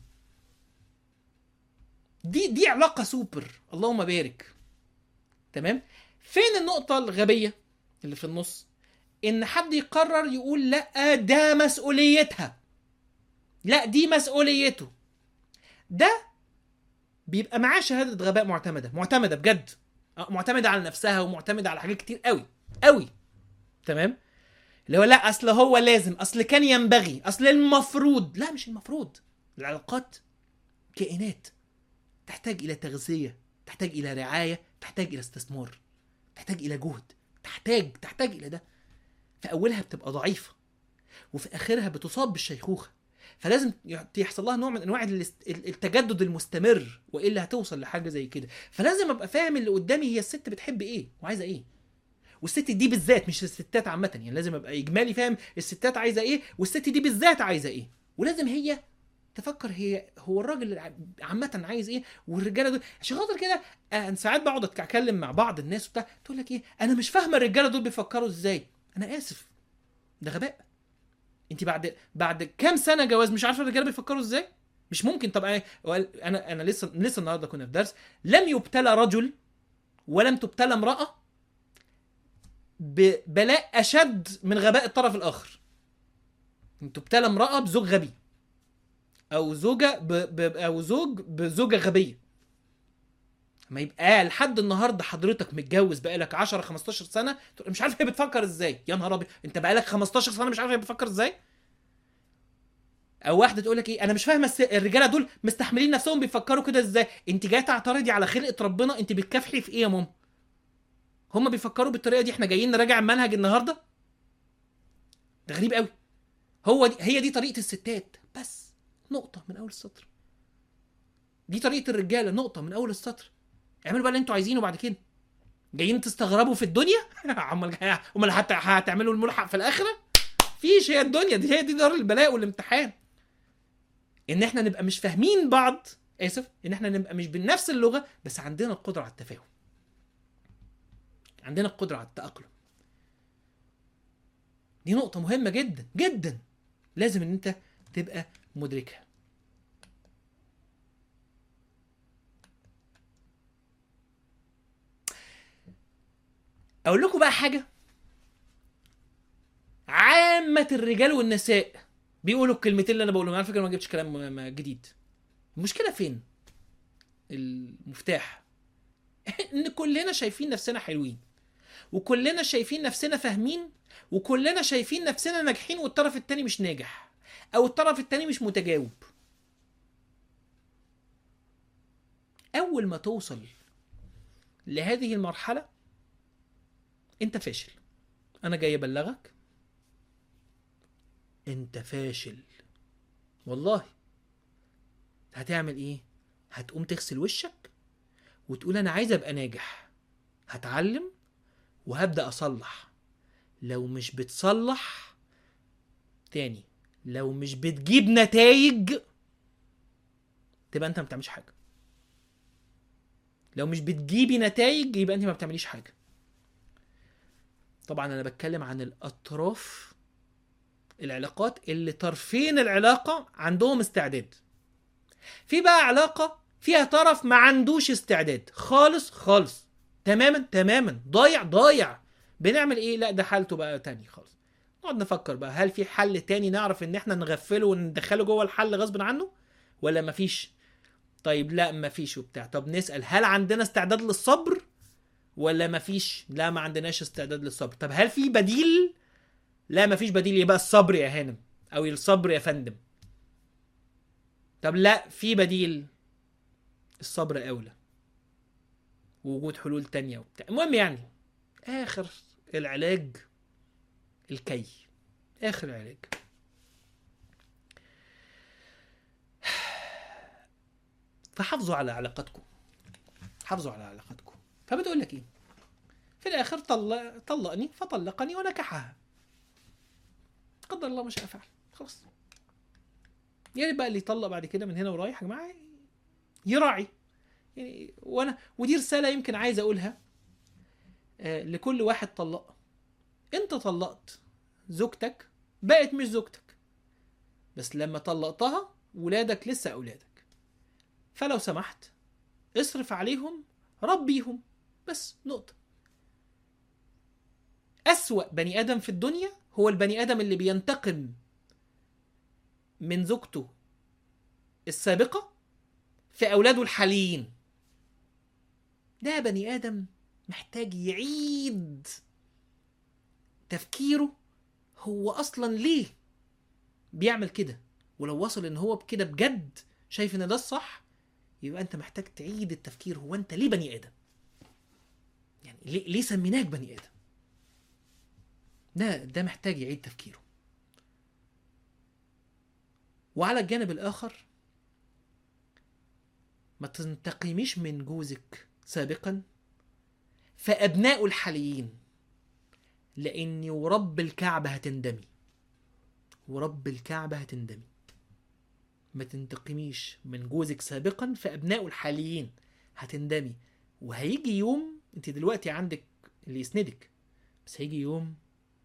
دي دي علاقه سوبر اللهم بارك تمام فين النقطه الغبيه اللي في النص ان حد يقرر يقول لا ده مسؤوليتها لا دي مسؤوليته ده بيبقى معاه شهاده غباء معتمده معتمده بجد آه، معتمده على نفسها ومعتمده على حاجات كتير قوي قوي تمام اللي هو لا اصل هو لازم اصل كان ينبغي اصل المفروض لا مش المفروض العلاقات كائنات تحتاج الى تغذيه تحتاج الى رعايه تحتاج الى استثمار تحتاج الى جهد تحتاج تحتاج الى ده في اولها بتبقى ضعيفه وفي اخرها بتصاب بالشيخوخه فلازم يحصل لها نوع من انواع الاست- التجدد المستمر والا هتوصل لحاجه زي كده فلازم ابقى فاهم اللي قدامي هي الست بتحب ايه وعايزه ايه والست دي بالذات مش الستات عامه يعني لازم ابقى اجمالي فاهم الستات عايزه ايه والست دي بالذات عايزه ايه ولازم هي تفكر هي هو الراجل عامة عايز ايه والرجاله دول عشان خاطر كده انا ساعات بقعد اتكلم مع بعض الناس وبتاع تقول لك ايه انا مش فاهمه الرجاله دول بيفكروا ازاي انا اسف ده غباء انت بعد بعد كام سنه جواز مش عارفه الرجاله بيفكروا ازاي مش ممكن طب انا انا انا لسه لسه النهارده كنا في درس لم يبتلى رجل ولم تبتلى امراه ببلاء اشد من غباء الطرف الاخر ان تبتلى امراه بزوج غبي او زوجه ب... ب... او زوج بزوجه غبيه ما يبقى لحد النهارده حضرتك متجوز بقالك 10 15 سنه تقول مش عارف هي بتفكر ازاي يا نهار ابيض انت بقالك 15 سنه مش عارف هي بتفكر ازاي او واحده تقول لك ايه انا مش فاهمه الس- الرجاله دول مستحملين نفسهم بيفكروا كده ازاي انت جايه تعترضي على خلقه ربنا انت بتكافحي في ايه يا ماما هم بيفكروا بالطريقه دي احنا جايين نراجع المنهج النهارده ده غريب قوي هو دي هي دي طريقه الستات بس نقطه من اول السطر دي طريقه الرجاله نقطه من اول السطر اعملوا بقى اللي انتوا عايزينه بعد كده جايين تستغربوا في الدنيا امال امال هت- هتعملوا الملحق في الاخره فيش هي الدنيا دي هي دي دار البلاء والامتحان ان احنا نبقى مش فاهمين بعض اسف ان احنا نبقى مش بنفس اللغه بس عندنا القدره على التفاهم عندنا القدره على التاقلم دي نقطه مهمه جدا جدا لازم ان انت تبقى مدركها اقول لكم بقى حاجه عامه الرجال والنساء بيقولوا الكلمتين اللي انا بقولهم على فكره ما جبتش كلام م- م- جديد المشكله فين المفتاح ان كلنا شايفين نفسنا حلوين وكلنا شايفين نفسنا فاهمين وكلنا شايفين نفسنا ناجحين والطرف التاني مش ناجح او الطرف التاني مش متجاوب اول ما توصل لهذه المرحله انت فاشل انا جاي ابلغك انت فاشل والله هتعمل ايه هتقوم تغسل وشك وتقول انا عايز ابقى ناجح هتعلم وهبدا اصلح لو مش بتصلح تاني لو مش بتجيب نتائج تبقى انت ما بتعملش حاجه لو مش بتجيبي نتائج يبقى انت ما بتعمليش حاجه طبعا انا بتكلم عن الاطراف العلاقات اللي طرفين العلاقه عندهم استعداد في بقى علاقه فيها طرف ما عندوش استعداد خالص خالص تماما تماما ضايع ضايع بنعمل ايه لا ده حالته بقى تاني خالص نقعد نفكر بقى هل في حل تاني نعرف ان احنا نغفله وندخله جوه الحل غصب عنه ولا مفيش طيب لا مفيش وبتاع طب نسأل هل عندنا استعداد للصبر ولا مفيش لا ما عندناش استعداد للصبر طب هل في بديل لا مفيش بديل يبقى الصبر يا هانم او الصبر يا فندم طب لا في بديل الصبر اولى ووجود حلول تانية وبتاع المهم يعني اخر العلاج الكي اخر العلاج فحافظوا على علاقتكم حافظوا على علاقتكم فبتقول لك ايه في الاخر طلق طلقني فطلقني ونكحها قدر الله ما شاء فعل خلاص يعني بقى اللي يطلق بعد كده من هنا ورايح يا جماعه يراعي يعني وانا ودي رساله يمكن عايز اقولها آه لكل واحد طلق انت طلقت زوجتك بقت مش زوجتك بس لما طلقتها ولادك لسه اولادك فلو سمحت اصرف عليهم ربيهم بس نقطة أسوأ بني آدم في الدنيا هو البني آدم اللي بينتقم من زوجته السابقة في أولاده الحاليين ده بني آدم محتاج يعيد تفكيره هو أصلا ليه بيعمل كده ولو وصل ان هو بكده بجد شايف ان ده الصح يبقى انت محتاج تعيد التفكير هو انت ليه بني ادم يعني ليه, ليه سميناك بني ادم ده ده محتاج يعيد تفكيره وعلى الجانب الاخر ما تنتقميش من جوزك سابقا فابناء الحاليين لاني ورب الكعبه هتندمي ورب الكعبه هتندمي ما تنتقميش من جوزك سابقا فابنائه الحاليين هتندمي وهيجي يوم انت دلوقتي عندك اللي يسندك بس هيجي يوم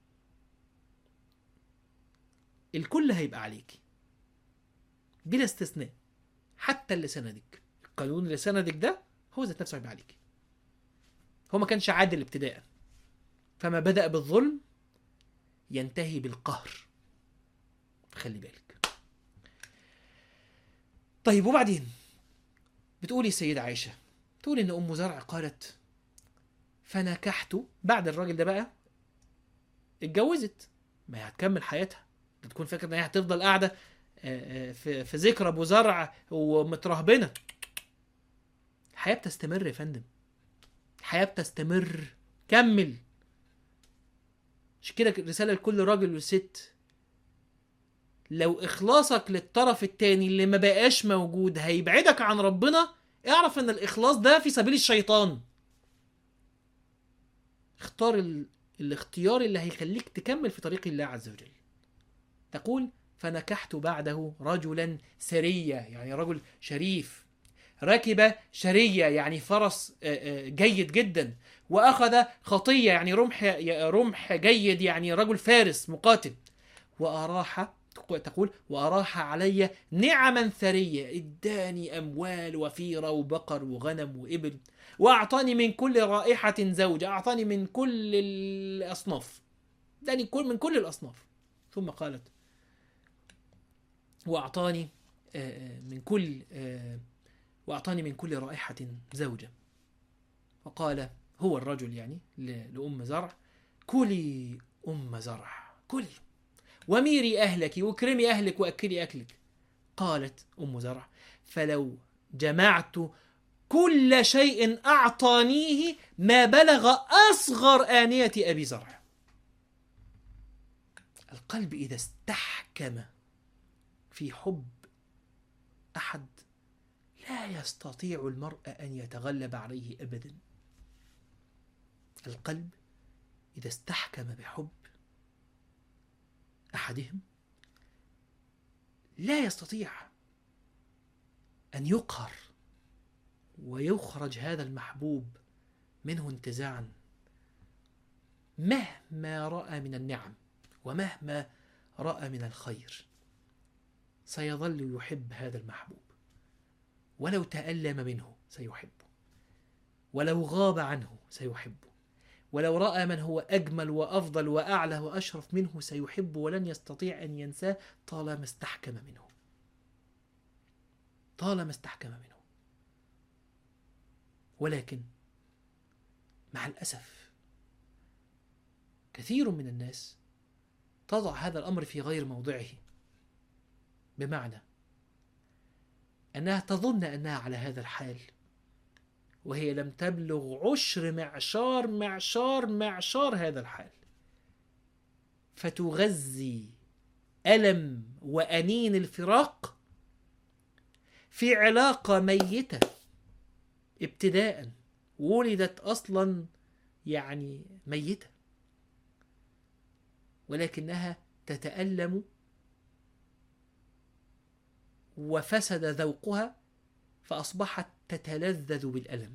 الكل هيبقى عليكي بلا استثناء حتى اللي سندك القانون اللي سندك ده هو ذات نفسه هيبقى عليكي هو ما كانش عادل ابتداء فما بدأ بالظلم ينتهي بالقهر خلي بالك طيب وبعدين بتقولي السيدة عائشة تقول إن أم زرع قالت فنكحت بعد الراجل ده بقى اتجوزت ما هي هتكمل حياتها انت تكون فاكر ان هي هتفضل قاعده آه، آه، في في ذكرى ابو زرع ومترهبنه الحياه بتستمر يا فندم الحياه بتستمر كمل عشان كده رساله لكل راجل وست لو اخلاصك للطرف التاني اللي ما بقاش موجود هيبعدك عن ربنا اعرف ان الاخلاص ده في سبيل الشيطان اختار ال... الاختيار اللي هيخليك تكمل في طريق الله عز وجل تقول فنكحت بعده رجلا سرية يعني رجل شريف ركب شرية يعني فرس آه، آه، جيد جدا وأخذ خطية يعني رمح رمح جيد يعني رجل فارس مقاتل وأراح تقول وأراح علي نعما ثرية اداني أموال وفيرة وبقر وغنم وإبل وأعطاني من كل رائحة زوجة أعطاني من كل الأصناف اداني كل من كل الأصناف ثم قالت وأعطاني آه، آه، من كل آه، وأعطاني من كل رائحة زوجة فقال هو الرجل يعني ل- لأم زرع كلي أم زرع كلي وميري أهلك واكرمي أهلك وأكلي أكلك قالت أم زرع فلو جمعت كل شيء أعطانيه ما بلغ أصغر آنية أبي زرع القلب إذا استحكم في حب أحد لا يستطيع المرء أن يتغلب عليه أبدا القلب إذا استحكم بحب أحدهم لا يستطيع أن يقهر ويخرج هذا المحبوب منه انتزاعا مهما رأى من النعم ومهما رأى من الخير سيظل يحب هذا المحبوب ولو تألم منه سيحبه ولو غاب عنه سيحبه ولو رأى من هو أجمل وأفضل وأعلى وأشرف منه سيحب ولن يستطيع أن ينساه طالما استحكم منه طالما استحكم منه ولكن مع الأسف كثير من الناس تضع هذا الأمر في غير موضعه بمعنى أنها تظن أنها على هذا الحال وهي لم تبلغ عشر معشار معشار معشار هذا الحال فتغذي ألم وأنين الفراق في علاقة ميتة ابتداء ولدت أصلا يعني ميتة ولكنها تتألم وفسد ذوقها فأصبحت تتلذذ بالألم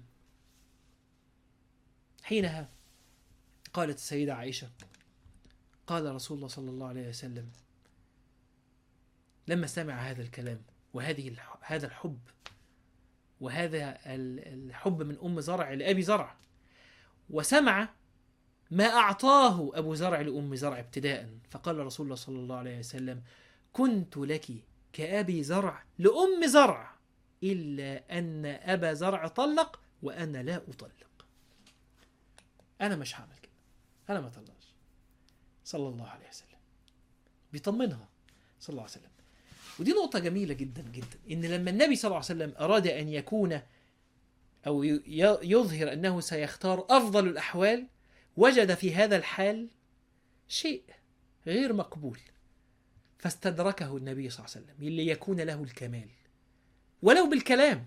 حينها قالت السيدة عائشة قال رسول الله صلى الله عليه وسلم لما سمع هذا الكلام وهذه الح- هذا الحب وهذا ال- الحب من أم زرع لأبي زرع وسمع ما أعطاه أبو زرع لأم زرع ابتداء فقال رسول الله صلى الله عليه وسلم كنت لك كأبي زرع لأم زرع إلا أن أبا زرع طلق وأنا لا أطلق أنا مش هعمل كده أنا ما طلقش صلى الله عليه وسلم بيطمنها صلى الله عليه وسلم ودي نقطة جميلة جدا جدا إن لما النبي صلى الله عليه وسلم أراد أن يكون أو ي- يظهر أنه سيختار أفضل الأحوال وجد في هذا الحال شيء غير مقبول فاستدركه النبي صلى الله عليه وسلم ليكون له الكمال ولو بالكلام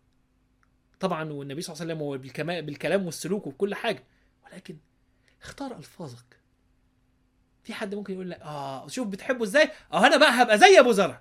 طبعا والنبي صلى الله عليه وسلم هو بالكما- بالكلام والسلوك وبكل حاجة ولكن اختار ألفاظك في حد ممكن يقول لك اه شوف بتحبه ازاي اه انا بقى هبقى زي ابو زرع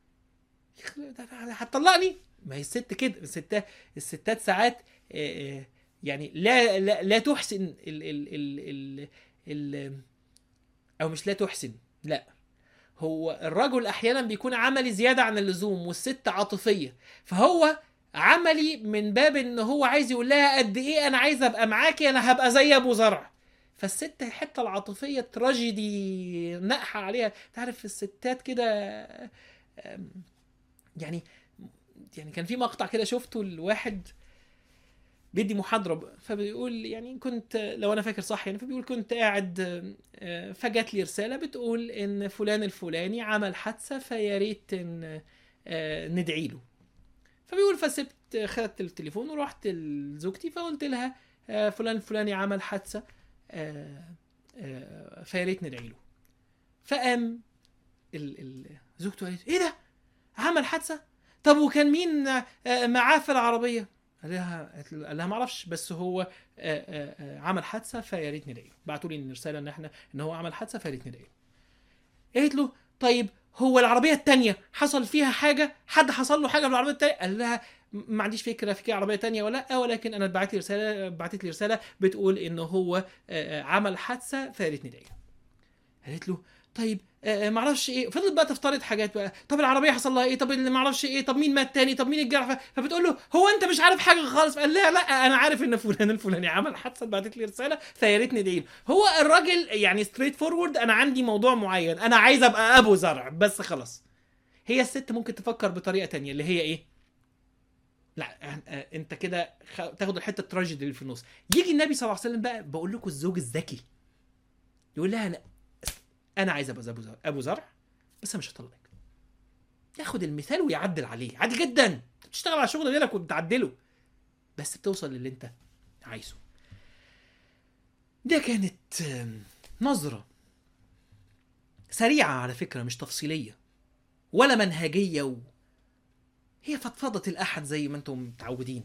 يخ- ده- ده- هتطلقني ما هي الست كده الستات الستات ساعات آه، آه، يعني لا لا, لا تحسن ال ال ال ال ال او مش لا تحسن لا هو الرجل احيانا بيكون عملي زياده عن اللزوم والست عاطفيه فهو عملي من باب ان هو عايز يقول لها قد ايه انا عايز ابقى معاكي انا هبقى زي ابو زرع فالست الحته العاطفيه تراجيدي نقحه عليها تعرف الستات كده أم، يعني يعني كان في مقطع كده شفته الواحد بيدي محاضره ب- فبيقول يعني كنت لو انا فاكر صح يعني فبيقول كنت قاعد آه، فجات لي رساله بتقول ان فلان الفلاني عمل حادثه فيا ريت ان آه، ندعي له فبيقول فسبت خدت التليفون ورحت لزوجتي فقلت لها آه، فلان الفلاني عمل حادثه آه، آه، فيا ريت ندعي له فقام ال- ال- زوجته قالت ايه ده عمل حادثه طب وكان مين آه، معاه في العربيه قال لها قالت له- قال لها ما اعرفش بس هو آه، آه، آه، عمل حادثه فيا ريت ندعي له بعتوا لي رساله ان احنا ان هو عمل حادثه فيا ريت ندعي له قالت له طيب هو العربيه التانية حصل فيها حاجه حد حصل له حاجه في العربيه التانية قال لها م- ما عنديش فكره في عربيه تانية ولا لا ولكن انا بعت لي رساله بعتت لي رساله بتقول ان هو آه، آه، عمل حادثه فيا ريت ندعي له قالت له طيب آه، آه، معرفش ايه فضلت بقى تفترض حاجات بقى طب العربيه حصل لها ايه طب اللي معرفش ايه طب مين مات تاني طب مين الجرح ف- فبتقول له هو انت مش عارف حاجه خالص قال لها لا انا عارف ان فلان الفلاني عمل حادثه بعتت لي رساله فيا ريت ندعي له هو الراجل يعني ستريت فورورد انا عندي موضوع معين انا عايز ابقى ابو زرع بس خلاص هي الست ممكن تفكر بطريقه تانية اللي هي ايه لا آه، آه، انت كده خ- تاخد الحته التراجيدي اللي في النص يجي النبي صلى الله عليه وسلم بقى بقول لكم الزوج الذكي يقول لها انا انا عايز ابقى زي ابو زرع ابو زرع بس انا مش هطلقك ياخد المثال ويعدل عليه عادي جدا انت بتشتغل على شغل غيرك وبتعدله بس بتوصل للي انت عايزه ده كانت آم، نظرة سريعة على فكرة مش تفصيلية ولا منهجية و... هي فضفضة الأحد زي ما انتم متعودين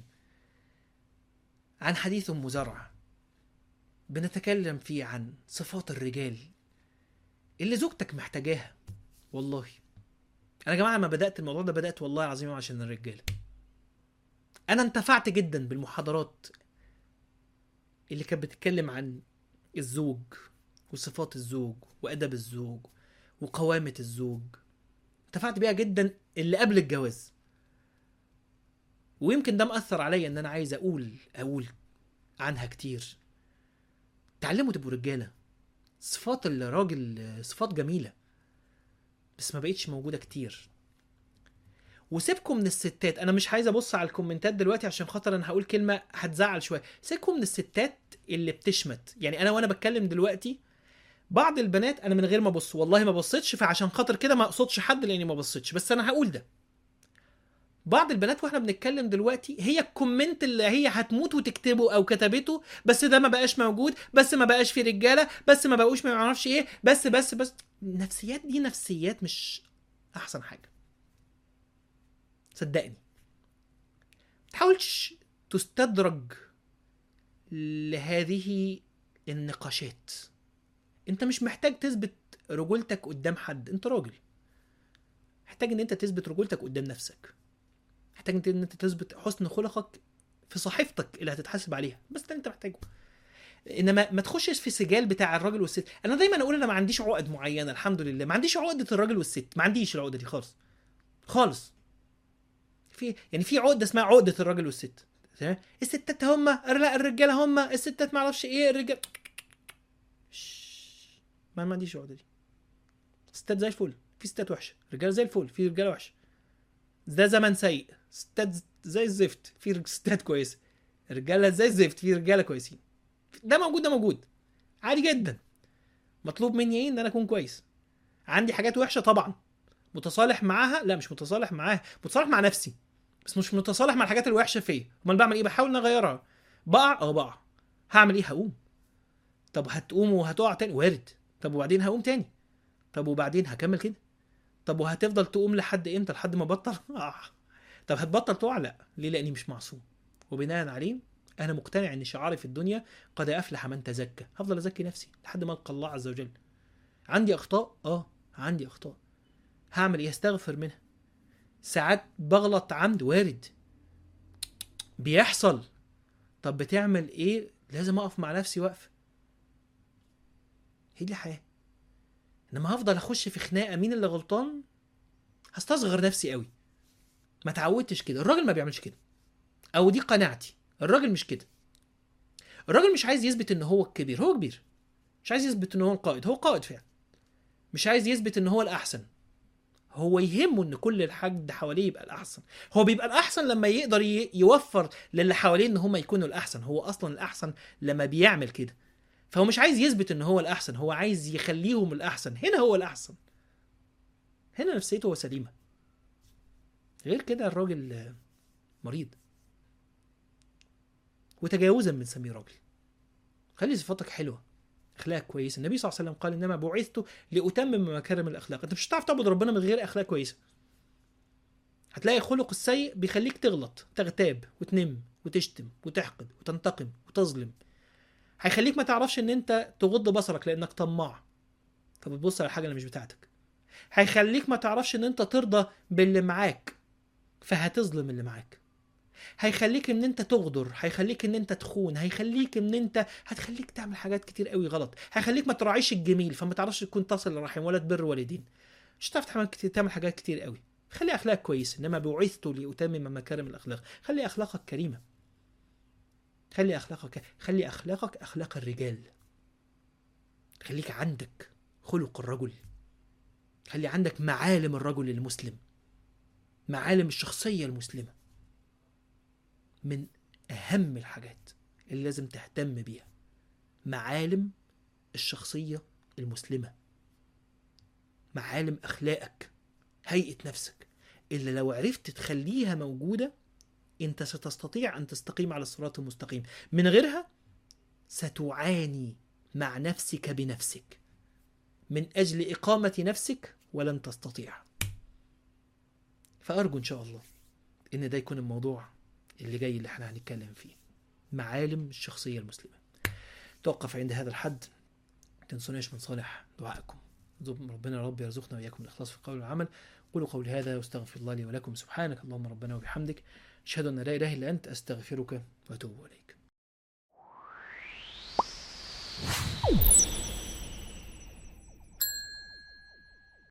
عن حديث أم زرع بنتكلم فيه عن صفات الرجال اللي زوجتك محتاجاها والله انا يا جماعه لما بدات الموضوع ده بدات والله العظيم عشان الرجاله انا انتفعت جدا بالمحاضرات اللي كانت بتتكلم عن الزوج وصفات الزوج وادب الزوج وقوامه الزوج انتفعت بيها جدا اللي قبل الجواز ويمكن ده مأثر عليا ان انا عايز اقول اقول عنها كتير تعلموا تبقوا رجاله صفات الراجل صفات جميله بس ما بقتش موجوده كتير وسيبكم من الستات انا مش عايز ابص على الكومنتات دلوقتي عشان خاطر انا هقول كلمه هتزعل شويه سيبكم من الستات اللي بتشمت يعني انا وانا بتكلم دلوقتي بعض البنات انا من غير ما ابص والله ما بصيتش فعشان خاطر كده ما اقصدش حد لاني ما بصيتش بس انا هقول ده بعض البنات واحنا بنتكلم دلوقتي هي الكومنت اللي هي هتموت وتكتبه او كتبته بس ده ما بقاش موجود بس ما بقاش في رجاله بس ما بقوش ما اعرفش ايه بس بس بس النفسيات دي نفسيات مش احسن حاجه صدقني تحاولش تستدرج لهذه النقاشات انت مش محتاج تثبت رجولتك قدام حد انت راجل محتاج ان انت تثبت رجولتك قدام نفسك محتاج ان انت تثبت حسن خلقك في صحيفتك اللي هتتحاسب عليها بس ده انت محتاجه انما ما تخشش في سجال بتاع الراجل والست انا دايما اقول انا ما عنديش عقد معينه الحمد لله ما عنديش عقده الراجل والست ما عنديش العقده دي خالص خالص في يعني في عقده اسمها عقده الراجل والست تمام الستات هم لا الرجاله هم الستات ما اعرفش ايه الرجال ما ما عنديش العقده دي ستات زي الفل في ستات وحشه رجاله زي الفل في رجاله وحشه ده زمن سيء ستات زي الزفت في ستات كويسه رجاله زي الزفت في رجاله كويسين ده موجود ده موجود عادي جدا مطلوب مني ايه ان انا اكون كويس عندي حاجات وحشه طبعا متصالح معاها لا مش متصالح معاها متصالح مع نفسي بس مش متصالح مع الحاجات الوحشه فيا امال بعمل ايه بحاول ان اغيرها بقع اه بقع هعمل ايه هقوم طب هتقوم وهتقع تاني وارد طب وبعدين هقوم تاني طب وبعدين هكمل كده طب وهتفضل تقوم لحد امتى لحد ما بطل آه. طب هتبطل تقع لا ليه لاني مش معصوم وبناء عليه انا مقتنع ان شعاري في الدنيا قد افلح من تزكى هفضل ازكي نفسي لحد ما القى الله عز وجل عندي اخطاء اه عندي اخطاء هعمل ايه استغفر منها ساعات بغلط عمد وارد بيحصل طب بتعمل ايه لازم اقف مع نفسي وقفه هي دي الحياه انما هفضل اخش في خناقه مين اللي غلطان هستصغر نفسي قوي ما تعودتش كده الراجل ما بيعملش كده او دي قناعتي الراجل مش كده الراجل مش عايز يثبت ان هو الكبير هو كبير مش عايز يثبت ان هو القائد هو قائد فعلا مش عايز يثبت ان هو الاحسن هو يهمه ان كل الحد حواليه يبقى الاحسن هو بيبقى الاحسن لما يقدر ي- يوفر للي حواليه ان هم يكونوا الاحسن هو اصلا الاحسن لما بيعمل كده فهو مش عايز يثبت ان هو الاحسن هو عايز يخليهم الاحسن هنا هو الاحسن هنا نفسيته هو سليمه غير كده الراجل آه، مريض وتجاوزا بنسميه راجل خلي صفاتك حلوه اخلاق كويسه النبي صلى الله عليه وسلم قال انما بعثت لاتمم مكارم الاخلاق انت مش هتعرف تعبد ربنا من غير اخلاق كويسه هتلاقي الخلق السيء بيخليك تغلط تغتاب وتنم وتشتم وتحقد وتنتقم وتظلم هيخليك ما تعرفش ان انت تغض بصرك لانك طماع فبتبص على حاجه اللي مش بتاعتك هيخليك ما تعرفش ان انت ترضى باللي معاك فهتظلم اللي معاك هيخليك ان انت تغدر هيخليك ان انت تخون هيخليك ان انت هتخليك تعمل حاجات كتير قوي غلط هيخليك ما تراعيش الجميل فما تعرفش تكون تصل الرحم ولا تبر والدين مش هتعرف تعمل كتير تعمل حاجات كتير قوي خلي اخلاقك كويس انما بعثت لاتمم مكارم الاخلاق خلي اخلاقك كريمه خلي اخلاقك خلي اخلاقك اخلاق الرجال خليك عندك خلق الرجل خلي عندك معالم الرجل المسلم معالم الشخصيه المسلمه من اهم الحاجات اللي لازم تهتم بيها معالم الشخصيه المسلمه معالم اخلاقك هيئه نفسك اللي لو عرفت تخليها موجوده انت ستستطيع ان تستقيم على الصراط المستقيم من غيرها ستعاني مع نفسك بنفسك من اجل اقامه نفسك ولن تستطيع فارجو ان شاء الله ان ده يكون الموضوع اللي جاي اللي احنا هنتكلم فيه معالم الشخصيه المسلمه توقف عند هذا الحد ما تنسوناش من صالح دعائكم ربنا يا رب يرزقنا واياكم الاخلاص في القول والعمل قولوا قولي هذا واستغفر الله لي ولكم سبحانك اللهم ربنا وبحمدك اشهد ان لا اله الا انت استغفرك واتوب اليك